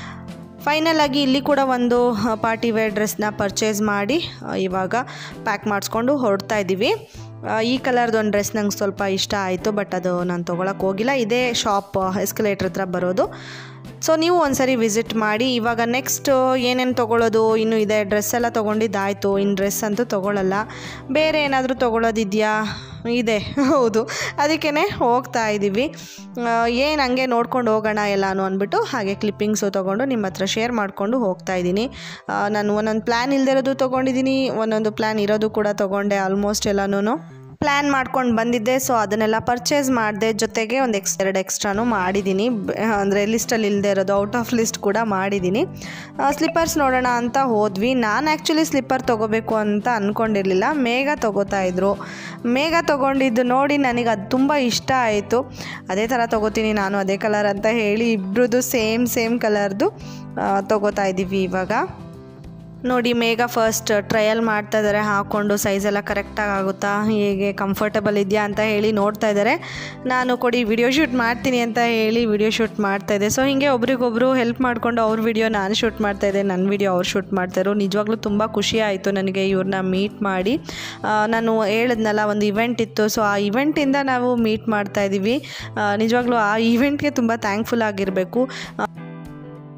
B: ಫೈನಲ್ ಆಗಿ ಇಲ್ಲಿ ಕೂಡ ಒಂದು ಪಾರ್ಟಿ ವೇರ್ ಡ್ರೆಸ್ನ ಪರ್ಚೇಸ್ ಮಾಡಿ ಆ, ಇವಾಗ ಪ್ಯಾಕ್ ಮಾಡಿಸ್ಕೊಂಡು ಹೊರಡ್ತಾ ಇದ್ದೀವಿ ಆ, ಈ ಕಲರ್ದು ಒಂದು ಡ್ರೆಸ್ ನಂಗೆ ಸ್ವಲ್ಪ ಇಷ್ಟ ಆಯಿತು ಬಟ್ ಅದು ನಾನು ತೊಗೊಳಕ್ಕೆ ಹೋಗಿಲ್ಲ ಇದೇ ಶಾಪ್ ಎಸ್ಕಲೇಟ್ರ್ ಹತ್ರ ಬರೋದು ಸೊ ನೀವು ಒಂದ್ಸರಿ ವಿಸಿಟ್ ಮಾಡಿ ಇವಾಗ ನೆಕ್ಸ್ಟ್ ಏನೇನು ತೊಗೊಳೋದು ಇನ್ನು ಇದೆ ಡ್ರೆಸ್ ಎಲ್ಲ ತೊಗೊಂಡಿದ್ದಾಯಿತು ಇನ್ನು ಡ್ರೆಸ್ ಅಂತೂ ತೊಗೊಳಲ್ಲ ಬೇರೆ ಏನಾದರೂ ತೊಗೊಳೋದಿದೆಯಾ ಇದೆ ಹೌದು ಅದಕ್ಕೇ ಹೋಗ್ತಾ ಇದ್ದೀವಿ ಏನು ಹಂಗೆ ನೋಡ್ಕೊಂಡು ಹೋಗೋಣ ಎಲ್ಲಾನು ಅಂದ್ಬಿಟ್ಟು ಹಾಗೆ ಕ್ಲಿಪ್ಪಿಂಗ್ಸು ತೊಗೊಂಡು ನಿಮ್ಮ ಹತ್ರ ಶೇರ್ ಮಾಡಿಕೊಂಡು ಹೋಗ್ತಾ ಇದ್ದೀನಿ ಆ, ನಾನು ಒಂದೊಂದು ಪ್ಲ್ಯಾನ್ ಇಲ್ದಿರೋದು ತೊಗೊಂಡಿದ್ದೀನಿ ಒಂದೊಂದು ಪ್ಲ್ಯಾನ್ ಇರೋದು ಕೂಡ ತೊಗೊಂಡೆ ಆಲ್ಮೋಸ್ಟ್ ಎಲ್ಲನೂ ಪ್ಲ್ಯಾನ್ ಮಾಡ್ಕೊಂಡು ಬಂದಿದ್ದೆ ಸೊ ಅದನ್ನೆಲ್ಲ ಪರ್ಚೇಸ್ ಮಾಡಿದೆ ಜೊತೆಗೆ ಒಂದು ಎಕ್ಸ್ ಎರಡು ಎಕ್ಸ್ಟ್ರಾನು ಮಾಡಿದ್ದೀನಿ ಅಂದರೆ ಲಿಸ್ಟಲ್ಲಿ ಇಲ್ಲದೆ ಇರೋದು ಔಟ್ ಆಫ್ ಲಿಸ್ಟ್ ಕೂಡ ಮಾಡಿದ್ದೀನಿ ಸ್ಲಿಪ್ಪರ್ಸ್ ನೋಡೋಣ ಅಂತ ಹೋದ್ವಿ ನಾನು ಆ್ಯಕ್ಚುಲಿ ಸ್ಲಿಪ್ಪರ್ ತೊಗೋಬೇಕು ಅಂತ ಅಂದ್ಕೊಂಡಿರಲಿಲ್ಲ ಮೇಘ ತೊಗೋತಾ ಇದ್ರು ಮೇಘ ತೊಗೊಂಡಿದ್ದು ನೋಡಿ ನನಗೆ ಅದು ತುಂಬ ಇಷ್ಟ ಆಯಿತು ಅದೇ ಥರ ತೊಗೋತೀನಿ ನಾನು ಅದೇ ಕಲರ್ ಅಂತ ಹೇಳಿ ಇಬ್ರದ್ದು ಸೇಮ್ ಸೇಮ್ ಕಲರ್ದು ತೊಗೋತಾ ಇದ್ದೀವಿ ಇವಾಗ ನೋಡಿ ಮೇಘ ಫಸ್ಟ್ ಟ್ರಯಲ್ ಮಾಡ್ತಾ ಇದ್ದಾರೆ ಹಾಕ್ಕೊಂಡು ಸೈಜ್ ಎಲ್ಲ ಕರೆಕ್ಟಾಗಿ ಆಗುತ್ತಾ ಹೇಗೆ ಕಂಫರ್ಟಬಲ್ ಇದೆಯಾ ಅಂತ ಹೇಳಿ ನೋಡ್ತಾ ಇದ್ದಾರೆ ನಾನು ಕೊಡಿ ವಿಡಿಯೋ ಶೂಟ್ ಮಾಡ್ತೀನಿ ಅಂತ ಹೇಳಿ ವಿಡಿಯೋ ಶೂಟ್ ಮಾಡ್ತಾ ಇದ್ದೆ ಸೊ ಹೀಗೆ ಒಬ್ರಿಗೊಬ್ರು ಹೆಲ್ಪ್ ಮಾಡಿಕೊಂಡು ಅವ್ರ ವಿಡಿಯೋ ನಾನು ಶೂಟ್ ಮಾಡ್ತಾ ಇದ್ದೆ ನನ್ನ ವಿಡಿಯೋ ಅವ್ರು ಶೂಟ್ ಮಾಡ್ತಾಯಿದ್ರು ನಿಜವಾಗ್ಲೂ ತುಂಬ ಖುಷಿ ಆಯಿತು ನನಗೆ ಇವ್ರನ್ನ ಮೀಟ್ ಮಾಡಿ ಆ, ನಾನು ಹೇಳಿದ್ನಲ್ಲ ಒಂದು ಇವೆಂಟ್ ಇತ್ತು ಸೊ ಆ ಇವೆಂಟಿಂದ ನಾವು ಮೀಟ್ ಮಾಡ್ತಾ ಇದ್ದೀವಿ ಆ, ನಿಜವಾಗ್ಲೂ ಆ ಇವೆಂಟ್ಗೆ ತುಂಬ ಥ್ಯಾಂಕ್ಫುಲ್ ಆಗಿರಬೇಕು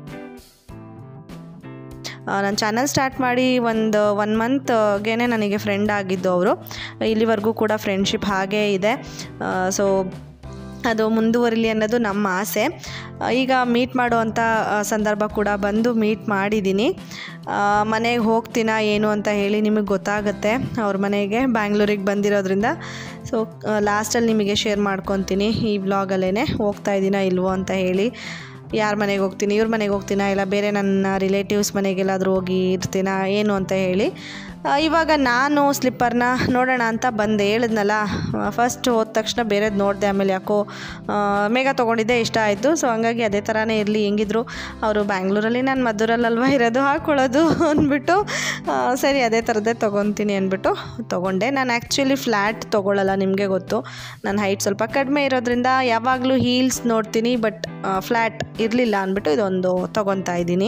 B: ನಾನು ಚಾನಲ್ ಸ್ಟಾರ್ಟ್ ಮಾಡಿ ಒಂದು ಒನ್ ಮಂತ್ಗೆ ನನಗೆ ಫ್ರೆಂಡ್ ಆಗಿದ್ದು ಅವರು ಇಲ್ಲಿವರೆಗೂ ಕೂಡ ಫ್ರೆಂಡ್ಶಿಪ್ ಹಾಗೇ ಇದೆ ಸೊ ಅದು ಮುಂದುವರಿಲಿ ಅನ್ನೋದು ನಮ್ಮ ಆಸೆ ಆ, ಈಗ ಮೀಟ್ ಮಾಡುವಂಥ ಆ, ಸಂದರ್ಭ ಕೂಡ ಬಂದು ಮೀಟ್ ಮಾಡಿದ್ದೀನಿ ಮನೆಗೆ ಹೋಗ್ತೀನ ಏನು ಅಂತ ಹೇಳಿ ನಿಮಗೆ ಗೊತ್ತಾಗುತ್ತೆ ಅವ್ರ ಮನೆಗೆ ಬ್ಯಾಂಗ್ಳೂರಿಗೆ ಬಂದಿರೋದ್ರಿಂದ ಸೊ ಲಾಸ್ಟಲ್ಲಿ ನಿಮಗೆ ಶೇರ್ ಮಾಡ್ಕೊತೀನಿ ಈ ವ್ಲಾಗಲ್ಲೇ ಹೋಗ್ತಾ ಇದ್ದೀನ ಇಲ್ವೋ ಅಂತ ಹೇಳಿ ಯಾರ ಮನೆಗೆ ಹೋಗ್ತೀನಿ ಇವ್ರ ಮನೆಗೆ ಹೋಗ್ತೀನಾ ಇಲ್ಲ ಬೇರೆ ನನ್ನ ರಿಲೇಟಿವ್ಸ್ ಮನೆಗೆಲ್ಲಾದರೂ ಹೋಗಿ ಇರ್ತೀನಾ ಏನು ಅಂತ ಹೇಳಿ ಆ, ಇವಾಗ ನಾನು ಸ್ಲಿಪ್ಪರ್ನ ನೋಡೋಣ ಅಂತ ಬಂದೆ ಹೇಳಿದ್ನಲ್ಲ ಫಸ್ಟ್ ಹೋದ ತಕ್ಷಣ ಬೇರೆದು ನೋಡಿದೆ ಆಮೇಲೆ ಯಾಕೋ ಆ, ಮೇಘ ತೊಗೊಂಡಿದ್ದೆ ಇಷ್ಟ ಆಯಿತು ಸೊ ಹಂಗಾಗಿ ಅದೇ ಥರನೇ ಇರಲಿ ಹೆಂಗಿದ್ರು ಅವರು ಬ್ಯಾಂಗ್ಳೂರಲ್ಲಿ ನಾನು ಮದ್ದೂರಲ್ಲಲ್ವ ಇರೋದು ಹಾಕ್ಕೊಳ್ಳೋದು ಅಂದ್ಬಿಟ್ಟು ಆ, ಸರಿ ಅದೇ ಥರದ್ದೇ ತೊಗೊತೀನಿ ಅಂದ್ಬಿಟ್ಟು ತೊಗೊಂಡೆ ನಾನು ಆ್ಯಕ್ಚುಲಿ ಫ್ಲ್ಯಾಟ್ ತೊಗೊಳ್ಳಲ್ಲ ನಿಮಗೆ ಗೊತ್ತು ನನ್ನ ಹೈಟ್ ಸ್ವಲ್ಪ ಕಡಿಮೆ ಇರೋದ್ರಿಂದ ಯಾವಾಗಲೂ ಹೀಲ್ಸ್ ನೋಡ್ತೀನಿ ಬಟ್ ಫ್ಲ್ಯಾಟ್ ಇರಲಿಲ್ಲ ಅಂದ್ಬಿಟ್ಟು ಇದೊಂದು ತೊಗೊತಾ ಇದ್ದೀನಿ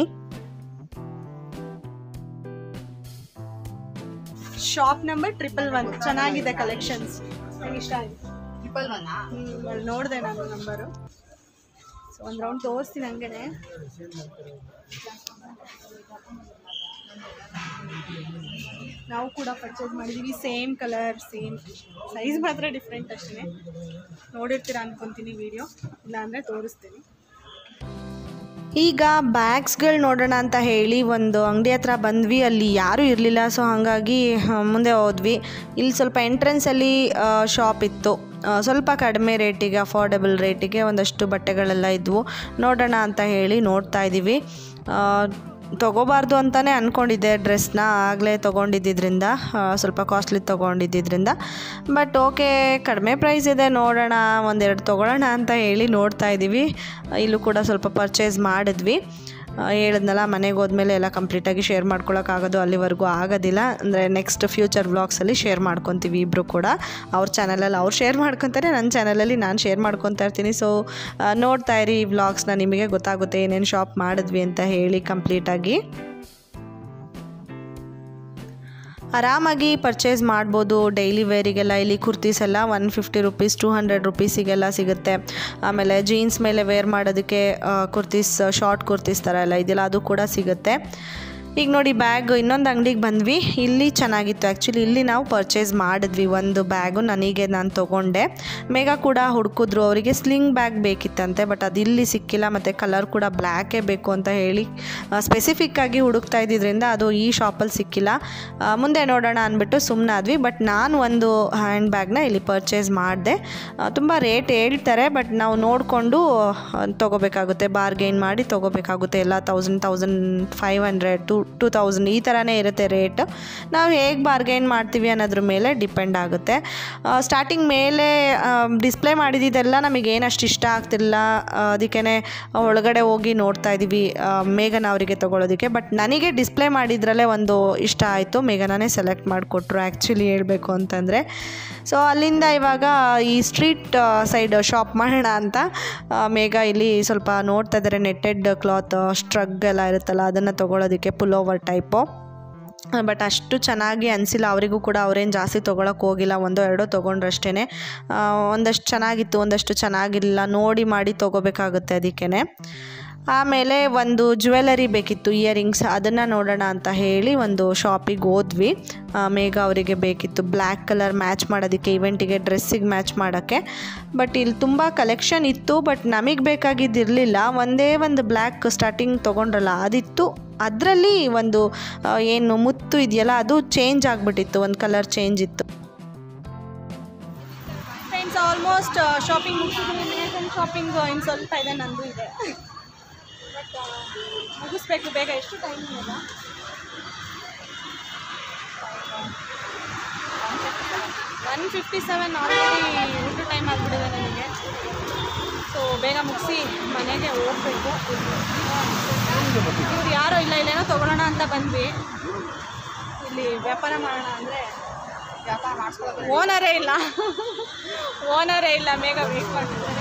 A: ಶಾಪ್ ನಂಬರ್ ಟ್ರಿಪಲ್ ಒನ್ ಚೆನ್ನಾಗಿದೆ ಕಲೆಕ್ಷನ್ಸ್ ನಂಗೆ ಇಷ್ಟ ಆಯಿತು
C: ಟ್ರಿಪಲ್ ಒನ್
A: ಅಲ್ಲಿ ನೋಡಿದೆ ನಾನು ನಂಬರು ಸೊ ಒಂದು ರೌಂಡ್ ತೋರಿಸ್ತೀನಿ ಹಂಗೇನೆ ನಾವು ಕೂಡ ಪರ್ಚೇಸ್ ಮಾಡಿದ್ದೀವಿ ಸೇಮ್ ಕಲರ್ ಸೇಮ್ ಸೈಜ್ ಮಾತ್ರ ಡಿಫ್ರೆಂಟ್ ಅಷ್ಟೇ ನೋಡಿರ್ತೀರ ಅನ್ಕೊತೀನಿ ವಿಡಿಯೋ ಇಲ್ಲಾಂದರೆ ತೋರಿಸ್ತೀನಿ
B: ಈಗ ಬ್ಯಾಗ್ಸ್ಗಳು ನೋಡೋಣ ಅಂತ ಹೇಳಿ ಒಂದು ಅಂಗಡಿ ಹತ್ರ ಬಂದ್ವಿ ಅಲ್ಲಿ ಯಾರೂ ಇರಲಿಲ್ಲ ಸೊ ಹಾಗಾಗಿ ಆ, ಮುಂದೆ ಹೋದ್ವಿ ಇಲ್ಲಿ ಸ್ವಲ್ಪ ಎಂಟ್ರೆನ್ಸಲ್ಲಿ ಶಾಪ್ ಇತ್ತು ಆ, ಸ್ವಲ್ಪ ಕಡಿಮೆ ರೇಟಿಗೆ ಅಫೋರ್ಡೆಬಲ್ ರೇಟಿಗೆ ಒಂದಷ್ಟು ಬಟ್ಟೆಗಳೆಲ್ಲ ಇದ್ವು ನೋಡೋಣ ಅಂತ ಹೇಳಿ ನೋಡ್ತಾ ಇದ್ದೀವಿ ಆ, ತೊಗೋಬಾರ್ದು ಅಂತಲೇ ಅಂದ್ಕೊಂಡಿದ್ದೆ ಡ್ರೆಸ್ನ ಆಗಲೇ ತೊಗೊಂಡಿದ್ದರಿಂದ ಆ, ಸ್ವಲ್ಪ ಕಾಸ್ಟ್ಲಿ ತೊಗೊಂಡಿದ್ದರಿಂದ ಬಟ್ ಓಕೆ ಕಡಿಮೆ ಪ್ರೈಸ್ ಇದೆ ನೋಡೋಣ ಒಂದೆರಡು ತೊಗೊಳ್ಳೋಣ ಅಂತ ಹೇಳಿ ನೋಡ್ತಾ ಇದ್ದೀವಿ ಇಲ್ಲೂ ಕೂಡ ಸ್ವಲ್ಪ ಪರ್ಚೇಸ್ ಮಾಡಿದ್ವಿ ಆ, ಹೇಳಿದ್ನಲ್ಲ ಮನೆಗೆ ಹೋದ್ಮೇಲೆ ಎಲ್ಲ ಕಂಪ್ಲೀಟಾಗಿ ಶೇರ್ ಮಾಡ್ಕೊಳಕ್ಕಾಗೋದು ಅಲ್ಲಿವರೆಗೂ ಆಗೋದಿಲ್ಲ ಅಂದರೆ ನೆಕ್ಸ್ಟ್ ಫ್ಯೂಚರ್ ವ್ಲಾಗ್ಸಲ್ಲಿ ಶೇರ್ ಮಾಡ್ಕೊತೀವಿ ಇಬ್ಬರು ಕೂಡ ಅವ್ರ ಚಾನಲಲ್ಲಿ ಅವ್ರು ಶೇರ್ ಮಾಡ್ಕೊತಾರೆ ನನ್ನ ಚಾನಲಲ್ಲಿ ನಾನು ಶೇರ್ ಮಾಡ್ಕೊತಾ ಇರ್ತೀನಿ ಸೊ ನೋಡ್ತಾ ಇರಿ ಈ ವ್ಲಾಗ್ಸ್ನ ನಿಮಗೆ ಗೊತ್ತಾಗುತ್ತೆ ಏನೇನು ಶಾಪ್ ಮಾಡಿದ್ವಿ ಅಂತ ಹೇಳಿ ಕಂಪ್ಲೀಟಾಗಿ ಆರಾಮಾಗಿ ಪರ್ಚೇಸ್ ಮಾಡ್ಬೋದು ಡೈಲಿ ವೇರಿಗೆಲ್ಲ ಇಲ್ಲಿ ಕುರ್ತೀಸ್ ಎಲ್ಲ one fifty rupees two hundred ರುಪೀಸಿಗೆಲ್ಲ ಸಿಗುತ್ತೆ ಆಮೇಲೆ ಜೀನ್ಸ್ ಮೇಲೆ ವೇರ್ ಮಾಡೋದಕ್ಕೆ ಆ, ಕುರ್ತೀಸ್ ಶಾರ್ಟ್ ಕುರ್ತೀಸ್ ಥರ ಎಲ್ಲ ಇದೆಯಲ್ಲ ಅದು ಕೂಡ ಸಿಗುತ್ತೆ ಈಗ ನೋಡಿ ಬ್ಯಾಗ್ ಇನ್ನೊಂದು ಅಂಗಡಿಗೆ ಬಂದ್ವಿ ಇಲ್ಲಿ ಚೆನ್ನಾಗಿತ್ತು ಆ್ಯಕ್ಚುಲಿ ಇಲ್ಲಿ ನಾವು ಪರ್ಚೇಸ್ ಮಾಡಿದ್ವಿ ಒಂದು ಬ್ಯಾಗು ನನಗೆ ನಾನು ತೊಗೊಂಡೆ ಮೇಘ ಕೂಡ ಹುಡುಕಿದ್ರು ಅವರಿಗೆ ಸ್ಲಿಂಗ್ ಬ್ಯಾಗ್ ಬೇಕಿತ್ತಂತೆ ಬಟ್ ಅದು ಇಲ್ಲಿ ಸಿಕ್ಕಿಲ್ಲ ಮತ್ತು ಕಲರ್ ಕೂಡ ಬ್ಲ್ಯಾಕೇ ಬೇಕು ಅಂತ ಹೇಳಿ ಸ್ಪೆಸಿಫಿಕ್ಕಾಗಿ ಹುಡುಕ್ತಾ ಇದ್ದಿದ್ದರಿಂದ ಅದು ಈ ಶಾಪಲ್ಲಿ ಸಿಕ್ಕಿಲ್ಲ ಆ, ಮುಂದೆ ನೋಡೋಣ ಅಂದ್ಬಿಟ್ಟು ಸುಮ್ಮನಾದ್ವಿ ಬಟ್ ನಾನು ಒಂದು ಹ್ಯಾಂಡ್ ಬ್ಯಾಗ್ನ ಇಲ್ಲಿ ಪರ್ಚೇಸ್ ಮಾಡಿದೆ ತುಂಬ ರೇಟ್ ಹೇಳ್ತಾರೆ ಬಟ್ ನಾವು ನೋಡಿಕೊಂಡು ತೊಗೋಬೇಕಾಗುತ್ತೆ ಬಾರ್ಗೇನ್ ಮಾಡಿ ತೊಗೋಬೇಕಾಗುತ್ತೆ ಎಲ್ಲ thousand thousand five hundred to two thousand ಈ ಥರನೇ ಇರುತ್ತೆ ರೇಟ್ ನಾವು ಹೇಗೆ ಬಾರ್ಗೇನ್ ಮಾಡ್ತೀವಿ ಅನ್ನೋದ್ರ ಮೇಲೆ ಡಿಪೆಂಡ್ ಆಗುತ್ತೆ ಸ್ಟಾರ್ಟಿಂಗ್ ಮೇಲೆ ಡಿಸ್ಪ್ಲೇ ಮಾಡಿದ್ದೆಲ್ಲ ನಮಗೆ ಏನಷ್ಟು ಇಷ್ಟ ಆಗ್ತಿಲ್ಲ ಅದಕ್ಕೇ ಒಳಗಡೆ ಹೋಗಿ ನೋಡ್ತಾ ಇದ್ದೀವಿ ಆ, ಮೇಘನ ಅವರಿಗೆ ತೊಗೊಳೋದಕ್ಕೆ ಬಟ್ ನನಗೆ ಡಿಸ್ಪ್ಲೇ ಮಾಡಿದ್ರಲ್ಲೇ ಒಂದು ಇಷ್ಟ ಆಯಿತು ಮೇಘನೇ ಸೆಲೆಕ್ಟ್ ಮಾಡಿಕೊಟ್ರು ಆ್ಯಕ್ಚುಲಿ ಹೇಳಬೇಕು ಅಂತಂದರೆ ಸೊ ಅಲ್ಲಿಂದ ಇವಾಗ ಈ ಸ್ಟ್ರೀಟ್ ಸೈಡ್ ಶಾಪ್ ಮಾಡೋಣ ಅಂತ ಆ, ಮೇಘ ಇಲ್ಲಿ ಸ್ವಲ್ಪ ನೋಡ್ತಾ ಇದ್ದಾರೆ ನೆಟ್ಟೆಡ್ ಕ್ಲಾತ್ ಸ್ಟ್ರಗ್ ಎಲ್ಲ ಇರುತ್ತಲ್ಲ ಅದನ್ನು ತೊಗೊಳೋದಕ್ಕೆ ಪುಲೋವರ್ ಟೈಪು ಬಟ್ ಅಷ್ಟು ಚೆನ್ನಾಗಿ ಅನಿಸಿಲ್ಲ ಅವರಿಗೂ ಕೂಡ ಅವ್ರೇನು ಜಾಸ್ತಿ ತೊಗೊಳಕ್ಕೆ ಹೋಗಿಲ್ಲ ಒಂದೋ ಎರಡೋ ತೊಗೊಂಡ್ರಷ್ಟೇ ಒಂದಷ್ಟು ಚೆನ್ನಾಗಿತ್ತು ಒಂದಷ್ಟು ಚೆನ್ನಾಗಿರಲಿಲ್ಲ ನೋಡಿ ಮಾಡಿ ತೊಗೋಬೇಕಾಗುತ್ತೆ ಅದಕ್ಕೇ ಆಮೇಲೆ ಒಂದು ಜ್ಯುವೆಲರಿ ಬೇಕಿತ್ತು ಇಯರಿಂಗ್ಸ್ ಅದನ್ನು ನೋಡೋಣ ಅಂತ ಹೇಳಿ ಒಂದು ಶಾಪಿಗೆ ಹೋದ್ವಿ ಆ, ಮೇಘ ಅವರಿಗೆ ಬೇಕಿತ್ತು ಬ್ಲ್ಯಾಕ್ ಕಲರ್ ಮ್ಯಾಚ್ ಮಾಡೋದಕ್ಕೆ ಇವೆಂಟಿಗೆ ಡ್ರೆಸ್ಸಿಗೆ ಮ್ಯಾಚ್ ಮಾಡೋಕ್ಕೆ ಬಟ್ ಇಲ್ಲಿ ತುಂಬ ಕಲೆಕ್ಷನ್ ಇತ್ತು ಬಟ್ ನಮಗೆ ಬೇಕಾಗಿದ್ದಿರಲಿಲ್ಲ ಒಂದೇ ಒಂದು ಬ್ಲ್ಯಾಕ್ ಸ್ಟಾರ್ಟಿಂಗ್ ತೊಗೊಂಡ್ರಲ್ಲ ಅದಿತ್ತು ಅದರಲ್ಲಿ ಒಂದು ಆ, ಏನು ಮುತ್ತು ಇದೆಯಲ್ಲ ಅದು ಚೇಂಜ್ ಆಗಿಬಿಟ್ಟಿತ್ತು ಒಂದು ಕಲರ್ ಚೇಂಜ್ ಇತ್ತು
A: ಫ್ರೆಂಡ್ಸ್ ಆಲ್ಮೋಸ್ಟ್ ಶಾಪಿಂಗ್ ಮುಗಿಸಿದ್ದೀನಿ ಮೇಕನ್ ಶಾಪಿಂಗ್ ಇನ್ನು ಸ್ವಲ್ಪ ಇದೆ ನಂದು ಇದೆ ಬಟ್ ಮುಗಿಸ್ಬೇಕು ಬೇಗ ಎಷ್ಟು ಟೈಮ್ ಇಲ್ಲ ಒನ್ ಫಿಫ್ಟಿ ಸೆವೆನ್ ಆಲ್ರೆಡಿ ಊಟ ಟೈಮ್ ಆಗಿಬಿಟ್ಟಿದೆ ನನಗೆ ಸೊ ಬೇಗ ಮುಗಿಸಿ ಮನೆಗೆ ಹೋಗ್ಬೇಕು ಇವ್ರು ಯಾರೋ ಇಲ್ಲ ಇಲ್ಲೇನೋ ತೊಗೊಳೋಣ ಅಂತ ಬಂದ್ವಿ ಇಲ್ಲಿ ವ್ಯಾಪಾರ ಮಾಡೋಣ ಅಂದರೆ
C: ವ್ಯಾಪಾರ ಮಾಡಿಸ್ಕೊಳ್ಳೋದು
A: ಓನರೇ ಇಲ್ಲ ಓನರೇ ಇಲ್ಲ ಬೇಗ ವೇಟ್ ಮಾಡ್ತಿದ್ದಾರೆ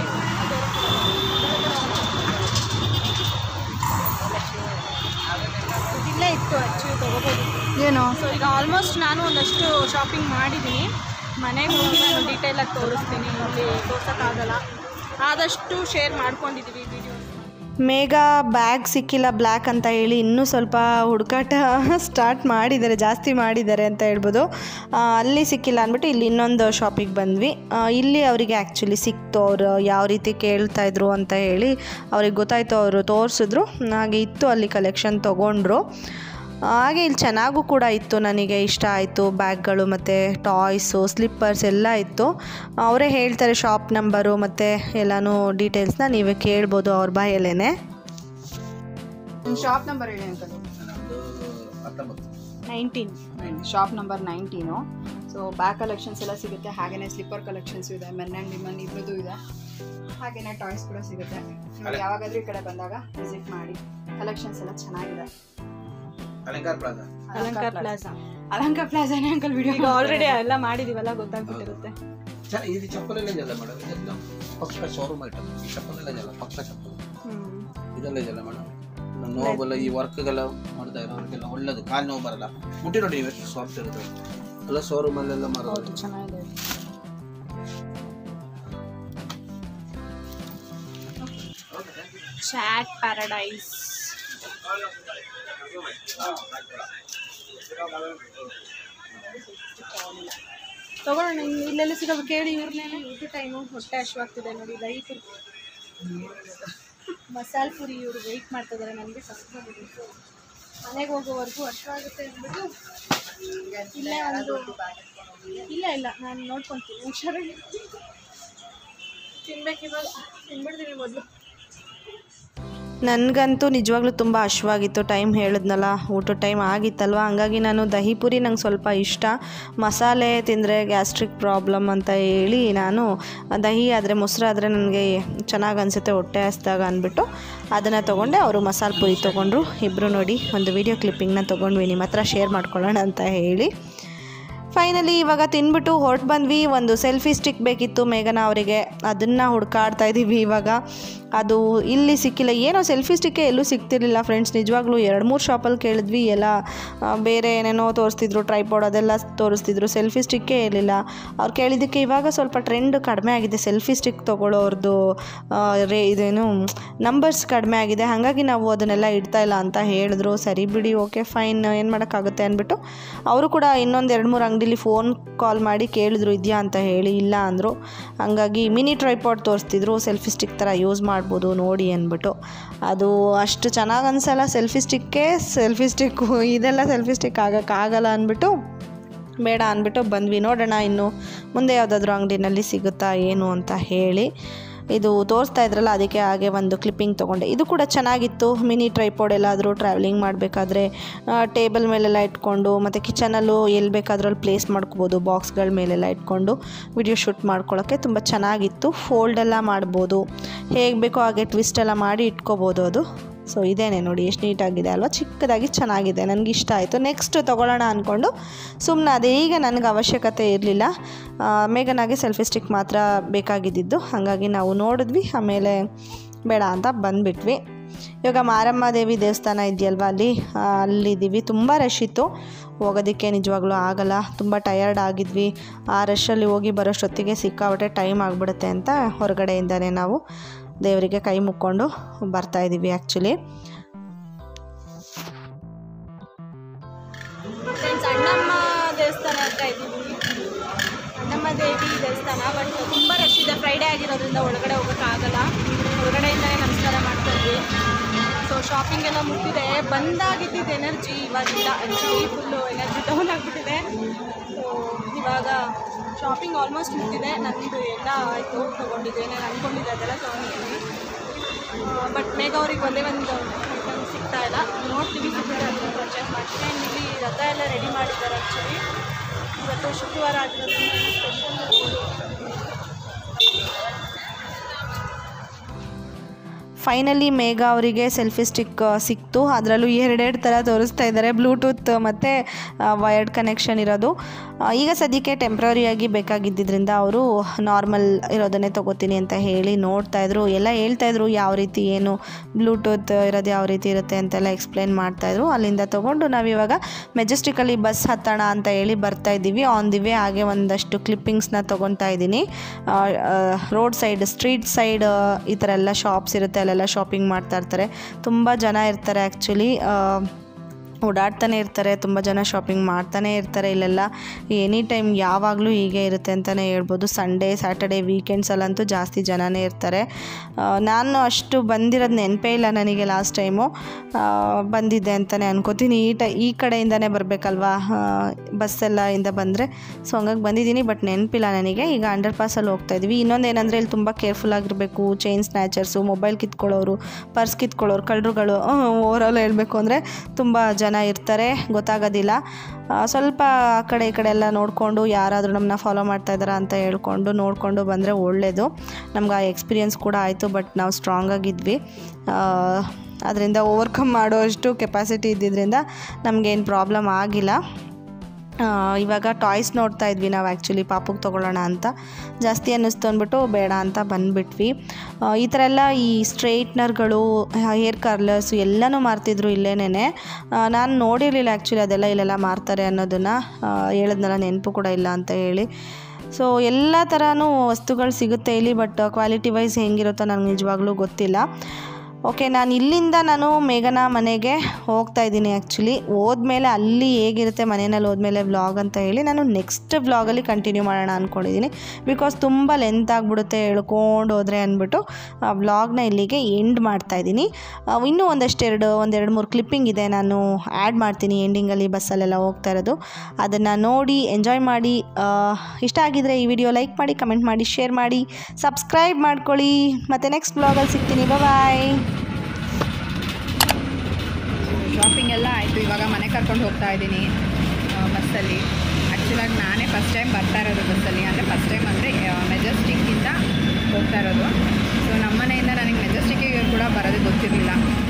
A: ಇಲ್ಲೇ ಇತ್ತು ಆ್ಯಕ್ಚುಲಿ ತೊಗೋಬೋದು
C: ಏನು
A: ಸೊ ಈಗ ಆಲ್ಮೋಸ್ಟ್ ನಾನು ಒಂದಷ್ಟು ಶಾಪಿಂಗ್ ಮಾಡಿದ್ದೀನಿ ಮನೆಗೆ ಹೋಗಿ ನಾನು ಡೀಟೇಲಾಗಿ ತೋರಿಸ್ತೀನಿ ಇಲ್ಲಿ ತೋರ್ಸೋಕ್ಕಾಗಲ್ಲ ಆದಷ್ಟು ಶೇರ್ ಮಾಡ್ಕೊಂಡಿದ್ದೀವಿ ವಿಡಿಯೋ
B: ಮೇಘ ಬ್ಯಾಗ್ ಸಿಕ್ಕಿಲ್ಲ ಬ್ಲ್ಯಾಕ್ ಅಂತ ಹೇಳಿ ಇನ್ನೂ ಸ್ವಲ್ಪ ಹುಡುಕಾಟ ಸ್ಟಾರ್ಟ್ ಮಾಡಿದ್ದಾರೆ ಜಾಸ್ತಿ ಮಾಡಿದ್ದಾರೆ ಅಂತ ಹೇಳ್ಬೋದು ಆ, ಅಲ್ಲಿ ಸಿಕ್ಕಿಲ್ಲ ಅಂದ್ಬಿಟ್ಟು ಇಲ್ಲಿ ಇನ್ನೊಂದು ಶಾಪಿಗೆ ಬಂದ್ವಿ ಆ, ಇಲ್ಲಿ ಅವರಿಗೆ ಆ್ಯಕ್ಚುಲಿ ಸಿಕ್ತು ಅವರು ಯಾವ ರೀತಿ ಕೇಳ್ತಾ ಇದ್ರು ಅಂತ ಹೇಳಿ ಅವ್ರಿಗೆ ಗೊತ್ತಾಯಿತು ಅವರು ತೋರಿಸಿದ್ರು ಹಾಗೆ ಇತ್ತು ಅಲ್ಲಿ ಕಲೆಕ್ಷನ್ ತೊಗೊಂಡ್ರು ಹಾಗೆ ಇಲ್ಲಿ ಚೆನ್ನಾಗೂ ಕೂಡ ಇತ್ತು ನನಗೆ ಇಷ್ಟ ಆಯಿತು ಬ್ಯಾಗ್ಗಳು ಮತ್ತು ಟಾಯ್ಸು ಸ್ಲಿಪ್ಪರ್ಸ್ ಎಲ್ಲ ಇತ್ತು ಅವರೇ ಹೇಳ್ತಾರೆ ಶಾಪ್ ನಂಬರು ಮತ್ತು ಎಲ್ಲನೂ ಡೀಟೇಲ್ಸ್ನ ನೀವೇ ಕೇಳ್ಬೋದು ಅವ್ರ ಬಾಯಲ್ಲೇ
C: ನಿಮ್ಮ ಶಾಪ್ ನಂಬರ್ ಹೇಳಿ ಅಂಕಲ್
D: ನಮ್ಮದು ಹತ್ತೊಂಬತ್ತು
B: nineteen
C: shop number nineteen so bag collections ಎಲ್ಲ ಸಿಗುತ್ತೆ ಹಾಗೆಯೇ ಸ್ಲಿಪ್ಪರ್ ಕಲೆಕ್ಷನ್ಸ್ ಇದೆ ಮೆನ್ ಆ್ಯಂಡ್ ವಿಮನ್ ಇಬ್ಬರದ್ದು ಇದೆ ಹಾಗೆಯೇ ಟಾಯ್ಸ್ ಕೂಡ ಸಿಗುತ್ತೆ ನೀವು ಯಾವಾಗಾದ್ರೂ ಈ ಕಡೆ ಬಂದಾಗ ವಿಸಿಟ್ ಮಾಡಿ ಕಲೆಕ್ಷನ್ಸ್ ಎಲ್ಲ ಚೆನ್ನಾಗಿದೆ
D: ಅಲಂಕಾರ ಪ್ಲಾಜಾ
B: ಅಲಂಕಾರ ಪ್ಲಾಜಾ
C: ಅಲಂಕಾರ ಪ್ಲಾಜಾನೇ ಅಂಕಲ್ ವಿಡಿಯೋ
B: ಈಗ ಆಲ್ರೆಡಿ ಎಲ್ಲ ಮಾಡಿದೀವಲ್ಲ ಗೊತ್ತಾಗ್ಬಿಟ್ಟಿರುತ್ತೆ
D: ಚ ಇದು ಚಪ್ಪಲ್ ಎಲ್ಲ ಇದೆಯಲ್ಲ ಮೇಡಮ್ ಇದೆಲ್ಲ ಪಕ್ಕ ಶೋರೂಮ್ ಐಟಮ್ ಈ ಚಪ್ಪಲ್ ಎಲ್ಲ ಇದೆಯಲ್ಲ ಪಕ್ಕ ಚಪ್ಪಲ್ ಇದೆಲ್ಲ ಇದೆಯಲ್ಲ ಮೇಡಮ್ ನೋವೆಲ್ಲ ಈ ವರ್ಕ್ಗೆಲ್ಲ ಮಾಡ್ತಾ ಇರೋರಿಗೆಲ್ಲ ಒಳ್ಳೇದು ಕಾಲು ನೋವು ಬರಲ್ಲ ಮುಟ್ಟಿ ನೋಡಿ ನೀವು ಎಷ್ಟು ಸಾಫ್ಟ್ ಇರುತ್ತೆ ಎಲ್ಲ ಶೋರೂಮಲ್ಲೆಲ್ಲ ಮಾಡೋದು
C: ಚೆನ್ನಾಗಿದೆ
B: ಚಾಟ್ ಪ್ಯಾರಡೈಸ್ ತಗೊಳ್ಳೋಣ ಇನ್ನು ಇಲ್ಲೆಲ್ಲ ಸಿಗೋ ಕೇಳಿ ಇವ್ರನ್ನೇನೆ ಊಟ ಟೈಮು ಹೊಟ್ಟೆ ಹಶ್ವಾಗ್ತಿದೆ ನೋಡಿ ಲೈಫ್ ಮಸಾಲೆ ಪುರಿ ಇವರು ವೆಯ್ಟ್ ಮಾಡ್ತಿದ್ದಾರೆ ನನಗೆ ಸಸ್ಕೊಂಡು ಮನೆಗೆ ಹೋಗೋವರೆಗೂ ಹಶ್ವಾಗುತ್ತೆ ಅಂದ್ಬಿಟ್ಟು ಇಲ್ಲೇ ಒಂದು ಇಲ್ಲ ಇಲ್ಲ ನಾನು ನೋಡ್ಕೊತೀನಿ ಹುಷಾರಾಗಿ ತಿನ್ಬೇಕಿವಾಗ ತಿನ್ಬಿಡ್ತೀನಿ ಮೊದಲು ನನಗಂತೂ ನಿಜವಾಗ್ಲೂ ತುಂಬ ಹಶ್ವಾಗಿತ್ತು ಟೈಮ್ ಹೇಳಿದ್ನಲ್ಲ ಊಟದ ಟೈಮ್ ಆಗಿತ್ತಲ್ವ ಹಂಗಾಗಿ ನಾನು ದಹಿ ಪುರಿ ನಂಗೆ ಸ್ವಲ್ಪ ಇಷ್ಟ ಮಸಾಲೆ ತಿಂದರೆ ಗ್ಯಾಸ್ಟ್ರಿಕ್ ಪ್ರಾಬ್ಲಮ್ ಅಂತ ಹೇಳಿ ನಾನು ದಹಿ ಆದರೆ ಮೊಸರಾದರೆ ನನಗೆ ಚೆನ್ನಾಗಿ ಅನಿಸುತ್ತೆ ಹೊಟ್ಟೆ ಹಸ್ದಾಗ ಅಂದ್ಬಿಟ್ಟು ಅದನ್ನು ತೊಗೊಂಡೆ ಅವರು ಮಸಾಲೆ ಪುರಿ ತೊಗೊಂಡ್ರು ಇಬ್ಬರು ನೋಡಿ ಒಂದು ವೀಡಿಯೋ ಕ್ಲಿಪ್ಪಿಂಗ್ನ ತೊಗೊಂಡ್ವಿ ನಿಮ್ಮ ಹತ್ರ ಶೇರ್ ಮಾಡ್ಕೊಳ್ಳೋಣ ಅಂತ ಹೇಳಿ ಫೈನಲಿ ಇವಾಗ ತಿನ್ಬಿಟ್ಟು ಹೊರಟು ಬಂದ್ವಿ ಒಂದು ಸೆಲ್ಫಿ ಸ್ಟಿಕ್ ಬೇಕಿತ್ತು ಮೇಘನ ಅವರಿಗೆ ಅದನ್ನು ಹುಡ್ಕಾಡ್ತಾ ಇದ್ದೀವಿ ಇವಾಗ ಅದು ಇಲ್ಲಿ ಸಿಕ್ಕಿಲ್ಲ ಏನೋ ಸೆಲ್ಫಿ ಸ್ಟಿಕ್ಕೇ ಎಲ್ಲೂ ಸಿಗ್ತಿರ್ಲಿಲ್ಲ ಫ್ರೆಂಡ್ಸ್ ನಿಜವಾಗ್ಲೂ ಎರಡು ಮೂರು ಶಾಪಲ್ಲಿ ಕೇಳಿದ್ವಿ ಎಲ್ಲ ಆ, ಬೇರೆ ಏನೇನೋ ತೋರಿಸ್ತಿದ್ರು ಟ್ರೈಪಾಡ್ ಅದೆಲ್ಲ ತೋರಿಸ್ತಿದ್ರು ಸೆಲ್ಫಿ ಸ್ಟಿಕ್ಕೇ ಇರಲಿಲ್ಲ ಅವ್ರು ಕೇಳಿದ್ದಕ್ಕೆ ಇವಾಗ ಸ್ವಲ್ಪ ಟ್ರೆಂಡ್ ಕಡಿಮೆ ಆಗಿದೆ ಸೆಲ್ಫಿ ಸ್ಟಿಕ್ ತೊಗೊಳ್ಳೋರ್ದು ಆ, ರೇ ಇದೇನು ನಂಬರ್ಸ್ ಕಡಿಮೆ ಆಗಿದೆ ಹಾಗಾಗಿ ನಾವು ಅದನ್ನೆಲ್ಲ ಇಡ್ತಾ ಇಲ್ಲ ಅಂತ ಹೇಳಿದ್ರು ಸರಿ ಬಿಡಿ ಓಕೆ ಫೈನ್ ಏನು ಮಾಡೋಕ್ಕಾಗುತ್ತೆ ಅಂದ್ಬಿಟ್ಟು ಅವರು ಕೂಡ ಇನ್ನೊಂದು ಎರಡು ಮೂರು ಅಂಗಡಿಲಿ ಫೋನ್ ಕಾಲ್ ಮಾಡಿ ಕೇಳಿದ್ರು ಇದೆಯಾ ಅಂತ ಹೇಳಿ ಇಲ್ಲ ಅಂದರು ಹಂಗಾಗಿ ಮಿನಿ ಟ್ರೈಪಾಡ್ ತೋರಿಸ್ತಿದ್ರು ಸೆಲ್ಫಿ ಸ್ಟಿಕ್ ಥರ ಯೂಸ್ ಮಾಡ್ಬೋದು ನೋಡಿ ಅಂದ್ಬಿಟ್ಟು ಅದು ಅಷ್ಟು ಚೆನ್ನಾಗಿ ಅನಿಸಲ್ಲ ಸೆಲ್ಫಿ ಸ್ಟಿಕ್ಕೇ ಸೆಲ್ಫಿ ಸ್ಟಿಕ್ಕು ಇದೆಲ್ಲ ಸೆಲ್ಫಿ ಸ್ಟಿಕ್ ಆಗೋಕ್ಕಾಗಲ್ಲ ಅಂದ್ಬಿಟ್ಟು ಬೇಡ ಅಂದ್ಬಿಟ್ಟು ಬಂದ್ವಿ ನೋಡೋಣ ಇನ್ನು ಮುಂದೆ ಯಾವುದಾದ್ರೂ ಅಂಗಡಿನಲ್ಲಿ ಸಿಗುತ್ತಾ ಏನು ಅಂತ ಹೇಳಿ ಇದು ತೋರಿಸ್ತಾ ಇದ್ರಲ್ಲ ಅದಕ್ಕೆ ಹಾಗೆ ಒಂದು ಕ್ಲಿಪ್ಪಿಂಗ್ ತೊಗೊಂಡೆ ಇದು ಕೂಡ ಚೆನ್ನಾಗಿತ್ತು ಮಿನಿ ಟ್ರೈಪೋಡ್ ಎಲ್ಲಾದರೂ ಟ್ರಾವೆಲಿಂಗ್ ಮಾಡಬೇಕಾದ್ರೆ ಟೇಬಲ್ ಮೇಲೆಲ್ಲ ಇಟ್ಕೊಂಡು ಮತ್ತು ಕಿಚನಲ್ಲೂ ಎಲ್ಲಿ ಬೇಕಾದ್ರೂ ಅಲ್ಲಿ ಪ್ಲೇಸ್ ಮಾಡ್ಕೋಬೋದು ಬಾಕ್ಸ್ಗಳ ಮೇಲೆಲ್ಲ ಇಟ್ಕೊಂಡು ವಿಡಿಯೋ ಶೂಟ್ ಮಾಡ್ಕೊಳ್ಳೋಕ್ಕೆ ತುಂಬ ಚೆನ್ನಾಗಿತ್ತು ಫೋಲ್ಡ್ ಎಲ್ಲ ಮಾಡ್ಬೋದು ಹೇಗೆ ಬೇಕೋ ಹಾಗೆ ಟ್ವಿಸ್ಟ್ ಎಲ್ಲ ಮಾಡಿ ಇಟ್ಕೋಬೋದು ಅದು ಸೊ ಇದೇನೆ ನೋಡಿ ಎಷ್ಟು ನೀಟಾಗಿದೆ ಅಲ್ವಾ ಚಿಕ್ಕದಾಗಿ ಚೆನ್ನಾಗಿದೆ ನನಗೆ ಇಷ್ಟ ಆಯಿತು ನೆಕ್ಸ್ಟ್ ತೊಗೊಳ್ಳೋಣ ಅಂದ್ಕೊಂಡು ಸುಮ್ಮನೆ ಅದೇ ಈಗ ನನಗೆ ಅವಶ್ಯಕತೆ ಇರಲಿಲ್ಲ ಮೇಘನಾಗೆ ಸೆಲ್ಫಿ ಸ್ಟಿಕ್ ಮಾತ್ರ ಬೇಕಾಗಿದ್ದಿದ್ದು ಹಾಗಾಗಿ ನಾವು ನೋಡಿದ್ವಿ ಆಮೇಲೆ ಬೇಡ ಅಂತ ಬಂದುಬಿಟ್ವಿ ಇವಾಗ ಮಾರಮ್ಮ ದೇವಿ ದೇವಸ್ಥಾನ ಇದೆಯಲ್ವ ಅಲ್ಲಿ ಆ, ಅಲ್ಲಿದ್ದೀವಿ ತುಂಬ ರಶ್ ಇತ್ತು ಹೋಗೋದಕ್ಕೆ ನಿಜವಾಗ್ಲೂ ಆಗಲ್ಲ ತುಂಬ ಟಯರ್ಡ್ ಆಗಿದ್ವಿ ಆ ರಶಲ್ಲಿ ಹೋಗಿ ಬರೋಷ್ಟೊತ್ತಿಗೆ ಸಿಕ್ಕಾಬಟ್ಟೆ ಟೈಮ್ ಆಗಿಬಿಡುತ್ತೆ ಅಂತ ಹೊರಗಡೆಯಿಂದನೇ ನಾವು ದೇವರಿಗೆ ಕೈ ಮುಕ್ಕೊಂಡು ಬರ್ತಾ ಇದ್ದೀವಿ ಆ್ಯಕ್ಚುಲಿ
A: ಫ್ರೆಂಡ್ಸ್ ಅಣ್ಣಮ್ಮ ದೇವಸ್ಥಾನ ಹತ್ರ ಇದ್ದೀವಿ ಅಣ್ಣಮ್ಮ ದೇವಿ ದೇವಸ್ಥಾನ ಬಟ್ ತುಂಬ ರಶ್ ಇದೆ ಫ್ರೈಡೇ ಆಗಿರೋದ್ರಿಂದ ಒಳಗಡೆ ಹೋಗೋಕ್ಕಾಗಲ್ಲ ಹೊರಗಡೆಯಿಂದಲೇ ನಮಸ್ಕಾರ ಮಾಡ್ತಾ ಇದ್ವಿ ಸೊ ಶಾಪಿಂಗ್ ಎಲ್ಲ ಮುಗಿದಿದೆ ಬಂದಾಗಿದ್ದಿದ್ದು ಎನರ್ಜಿ ಇವಾಗಿಲ್ಲ ಆ್ಯಕ್ಚುಲಿ ಫುಲ್ಲು ಎನರ್ಜಿ ಡೌನ್ ಆಗಿಬಿಟ್ಟಿದೆ ಸೊ ಇವಾಗ ಶಾಪಿಂಗ್ ಆಲ್ಮೋಸ್ಟ್ ಮುಗಿದಿದೆ ನಂದು ಎಲ್ಲ ಆಯಿತು ತೊಗೊಂಡಿದ್ದೆ ನಾನು ಅಂದ್ಕೊಂಡಿದ್ದೆ ಅದೆಲ್ಲ ತೊಗೊಂಡಿದ್ದೀನಿ ಬಟ್ ಮೇಘ ಅವ್ರಿಗೆ ಒಂದೇ ಒಂದು ಐಟಮ್ ಸಿಗ್ತಾ ಇಲ್ಲ ನೋಡ್ತೀವಿ ಸಿಗ್ತಾರೆ ಅದನ್ನ ಪರ್ಚೇಸ್ ಮಾಡ್ತೀನಿ ಆ್ಯಂಡ್ ಇಲ್ಲಿ ರಥ ಎಲ್ಲ ರೆಡಿ ಮಾಡಿದ್ದಾರೆ ಆ್ಯಕ್ಚುಲಿ ಇವತ್ತು ಶುಕ್ರವಾರ ಆಗಿರೋದ್ರಿಂದ ಸ್ಪೆಷಲ್
B: ಫೈನಲಿ ಮೇಘ ಅವರಿಗೆ ಸೆಲ್ಫಿ ಸ್ಟಿಕ್ ಸಿಕ್ತು ಅದರಲ್ಲೂ ಎರಡೆರಡು ಥರ ತೋರಿಸ್ತಾ ಇದ್ದಾರೆ ಬ್ಲೂಟೂತ್ ಮತ್ತು ವಯರ್ಡ್ ಕನೆಕ್ಷನ್ ಇರೋದು ಆ, ಈಗ ಸದ್ಯಕ್ಕೆ ಟೆಂಪ್ರರಿಯಾಗಿ ಬೇಕಾಗಿದ್ದರಿಂದ ಅವರು ನಾರ್ಮಲ್ ಇರೋದನ್ನೇ ತೊಗೋತೀನಿ ಅಂತ ಹೇಳಿ ನೋಡ್ತಾಯಿದ್ರು ಎಲ್ಲ ಹೇಳ್ತಾಯಿದ್ರು ಯಾವ ರೀತಿ ಏನು ಬ್ಲೂಟೂತ್ ಇರೋದು ಯಾವ ರೀತಿ ಇರುತ್ತೆ ಅಂತೆಲ್ಲ ಎಕ್ಸ್ಪ್ಲೇನ್ ಮಾಡ್ತಾಯಿದ್ರು ಅಲ್ಲಿಂದ ತೊಗೊಂಡು ನಾವಿವಾಗ ಮೆಜೆಸ್ಟಿಕಲ್ಲಿ ಬಸ್ ಹತ್ತೋಣ ಅಂತ ಹೇಳಿ ಬರ್ತಾ ಇದ್ದೀವಿ ಆನ್ ದಿ ವೇ ಹಾಗೆ ಒಂದಷ್ಟು ಕ್ಲಿಪ್ಪಿಂಗ್ಸ್ನ ತೊಗೊತಾ ಇದ್ದೀನಿ ರೋಡ್ ಸೈಡ್ ಸ್ಟ್ರೀಟ್ ಸೈಡ್ ಈ ಥರ ಎಲ್ಲ ಶಾಪ್ಸ್ ಇರುತ್ತೆ ಅಲ್ಲೆಲ್ಲ ಶಾಪಿಂಗ್ ಮಾಡ್ತಾ ಇರ್ತಾರೆ ತುಂಬ ಜನ ಇರ್ತಾರೆ ಆ್ಯಕ್ಚುಲಿ ಓಡಾಡ್ತಾನೆ ಇರ್ತಾರೆ ತುಂಬ ಜನ ಶಾಪಿಂಗ್ ಮಾಡ್ತಾನೆ ಇರ್ತಾರೆ ಇಲ್ಲೆಲ್ಲ ಎನಿ ಟೈಮ್ ಯಾವಾಗಲೂ ಹೀಗೆ ಇರುತ್ತೆ ಅಂತಲೇ ಹೇಳ್ಬೋದು ಸಂಡೇ ಸ್ಯಾಟರ್ಡೇ ವೀಕೆಂಡ್ಸಲ್ಲಂತೂ ಜಾಸ್ತಿ ಜನನೇ ಇರ್ತಾರೆ ಆ, ನಾನು ಅಷ್ಟು ಬಂದಿರೋದು ನೆನಪೇ ಇಲ್ಲ ನನಗೆ ಲಾಸ್ಟ್ ಟೈಮು ಬಂದಿದ್ದೆ ಅಂತಲೇ ಅನ್ಕೋತೀನಿ ಈ ಟೈ ಈ ಕಡೆಯಿಂದನೇ ಬರಬೇಕಲ್ವಾ ಬಸ್ಸೆಲ್ಲ ಇಂದ ಬಂದರೆ ಸೊ ಹಂಗಾಗಿ ಬಂದಿದ್ದೀನಿ ಬಟ್ ನೆನಪಿಲ್ಲ ನನಗೆ ಈಗ ಅಂಡರ್ ಪಾಸಲ್ಲಿ ಹೋಗ್ತಾ ಇದ್ವಿ ಇನ್ನೊಂದು ಏನಂದರೆ ಇಲ್ಲಿ ತುಂಬ ಕೇರ್ಫುಲ್ ಆಗಿರಬೇಕು ಚೈನ್ ಸ್ನ್ಯಾಚರ್ಸು ಮೊಬೈಲ್ ಕಿತ್ಕೊಳ್ಳೋರು ಪರ್ಸ್ ಕಿತ್ಕೊಳ್ಳೋರು ಕಳ್ಳರುಗಳು ಓವರಾಲ್ ಹೇಳಬೇಕು ಅಂದರೆ ತುಂಬ ಜನ ಇರ್ತಾರೆ ಗೊತ್ತಾಗೋದಿಲ್ಲ ಆ, ಸ್ವಲ್ಪ ಆ ಕಡೆ ಈ ಕಡೆ ಎಲ್ಲ ನೋಡಿಕೊಂಡು ಯಾರಾದರೂ ನಮ್ಮನ್ನ ಫಾಲೋ ಮಾಡ್ತಾ ಇದ್ದಾರಾ ಅಂತ ಹೇಳ್ಕೊಂಡು ನೋಡಿಕೊಂಡು ಬಂದರೆ ಒಳ್ಳೆಯದು ನಮ್ಗೆ ಆ ಎಕ್ಸ್ಪೀರಿಯನ್ಸ್ ಕೂಡ ಆಯಿತು ಬಟ್ ನಾವು ಸ್ಟ್ರಾಂಗ್ ಆಗಿದ್ವಿ ಅದರಿಂದ ಓವರ್ಕಮ್ ಮಾಡೋಷ್ಟು ಕೆಪಾಸಿಟಿ ಇದ್ದಿದ್ದರಿಂದ ನಮಗೇನು ಪ್ರಾಬ್ಲಮ್ ಆಗಿಲ್ಲ ಆ, ಇವಾಗ ಟಾಯ್ಸ್ ನೋಡ್ತಾ ಇದ್ವಿ ನಾವು ಆ್ಯಕ್ಚುಲಿ ಪಾಪುಗೆ ತೊಗೊಳ್ಳೋಣ ಅಂತ ಜಾಸ್ತಿ ಅನ್ನಿಸ್ತು ಅಂದ್ಬಿಟ್ಟು ಬೇಡ ಅಂತ ಬಂದುಬಿಟ್ವಿ ಈ ಥರ ಎಲ್ಲ ಈ ಸ್ಟ್ರೈಟ್ನರ್ಗಳು ಹೇರ್ ಕರ್ಲರ್ಸು ಎಲ್ಲನೂ ಮಾರ್ತಿದ್ರು ಇಲ್ಲೇನೆ ನಾನು ನೋಡಿರಲಿಲ್ಲ ಆ್ಯಕ್ಚುಲಿ ಅದೆಲ್ಲ ಇಲ್ಲೆಲ್ಲ ಮಾರ್ತಾರೆ ಅನ್ನೋದನ್ನು ಹೇಳಿದ್ನಲ್ಲ ನೆನಪು ಕೂಡ ಇಲ್ಲ ಅಂತ ಹೇಳಿ ಸೊ ಎಲ್ಲ ಥರನೂ ವಸ್ತುಗಳು ಸಿಗುತ್ತೆ ಇಲ್ಲಿ ಬಟ್ ಕ್ವಾಲಿಟಿ ವೈಸ್ ಹೆಂಗಿರುತ್ತೋ ನನಗೆ ನಿಜವಾಗ್ಲೂ ಗೊತ್ತಿಲ್ಲ ಓಕೆ ನಾನು ಇಲ್ಲಿಂದ ನಾನು ಮೇಘನ ಮನೆಗೆ ಹೋಗ್ತಾ ಇದ್ದೀನಿ ಆ್ಯಕ್ಚುಲಿ ಹೋದ್ಮೇಲೆ ಅಲ್ಲಿ ಹೇಗಿರುತ್ತೆ ಮನೆಯಲ್ಲಿ ಹೋದ್ಮೇಲೆ ವ್ಲಾಗ್ ಅಂತ ಹೇಳಿ ನಾನು ನೆಕ್ಸ್ಟ್ ವ್ಲಾಗಲ್ಲಿ ಕಂಟಿನ್ಯೂ ಮಾಡೋಣ ಅಂದ್ಕೊಂಡಿದ್ದೀನಿ ಬಿಕಾಸ್ ತುಂಬ ಲೆಂತ್ ಆಗಿಬಿಡುತ್ತೆ ಹೇಳ್ಕೊಂಡು ಹೋದರೆ ಅಂದ್ಬಿಟ್ಟು ಆ ವ್ಲಾಗ್ನ ಇಲ್ಲಿಗೆ ಎಂಡ್ ಮಾಡ್ತಾ ಇದ್ದೀನಿ ಆ, ಇನ್ನೂ ಒಂದಷ್ಟೆರಡು ಒಂದೆರಡು ಮೂರು ಕ್ಲಿಪ್ಪಿಂಗ್ ಇದೆ ನಾನು ಆ್ಯಡ್ ಮಾಡ್ತೀನಿ ಎಂಡಿಂಗಲ್ಲಿ ಬಸ್ಸಲ್ಲೆಲ್ಲ ಹೋಗ್ತಾ ಇರೋದು ಅದನ್ನು ನೋಡಿ ಎಂಜಾಯ್ ಮಾಡಿ ಆ, ಇಷ್ಟ ಆಗಿದರೆ ಈ ವಿಡಿಯೋ ಲೈಕ್ ಮಾಡಿ ಕಮೆಂಟ್ ಮಾಡಿ ಶೇರ್ ಮಾಡಿ ಸಬ್ಸ್ಕ್ರೈಬ್ ಮಾಡ್ಕೊಳ್ಳಿ ಮತ್ತು ನೆಕ್ಸ್ಟ್ ಬ್ಲಾಗಲ್ಲಿ ಸಿಗ್ತೀನಿ ಬಾಯ್
C: ಶಾಪಿಂಗ್ ಎಲ್ಲ ಆಯಿತು ಇವಾಗ ಮನೆ ಕರ್ಕೊಂಡು ಹೋಗ್ತಾ ಇದ್ದೀನಿ ಬಸ್ಸಲ್ಲಿ ಆ್ಯಕ್ಚುಲಾಗಿ ನಾನೇ ಫಸ್ಟ್ ಟೈಮ್ ಬರ್ತಾ ಇರೋದು ಬಸ್ಸಲ್ಲಿ ಅಂದರೆ ಫಸ್ಟ್ ಟೈಮ್ ಅಂದರೆ ಮೆಜೆಸ್ಟಿಕ್ಕಿಂದ ಹೋಗ್ತಾ ಇರೋದು ಸೊ ನಮ್ಮ ಮನೆಯಿಂದ ನನಗೆ ಮೆಜೆಸ್ಟಿಕ್ಕಿಗೆ ಕೂಡ ಬರೋದು ಗೊತ್ತಿರಲಿಲ್ಲ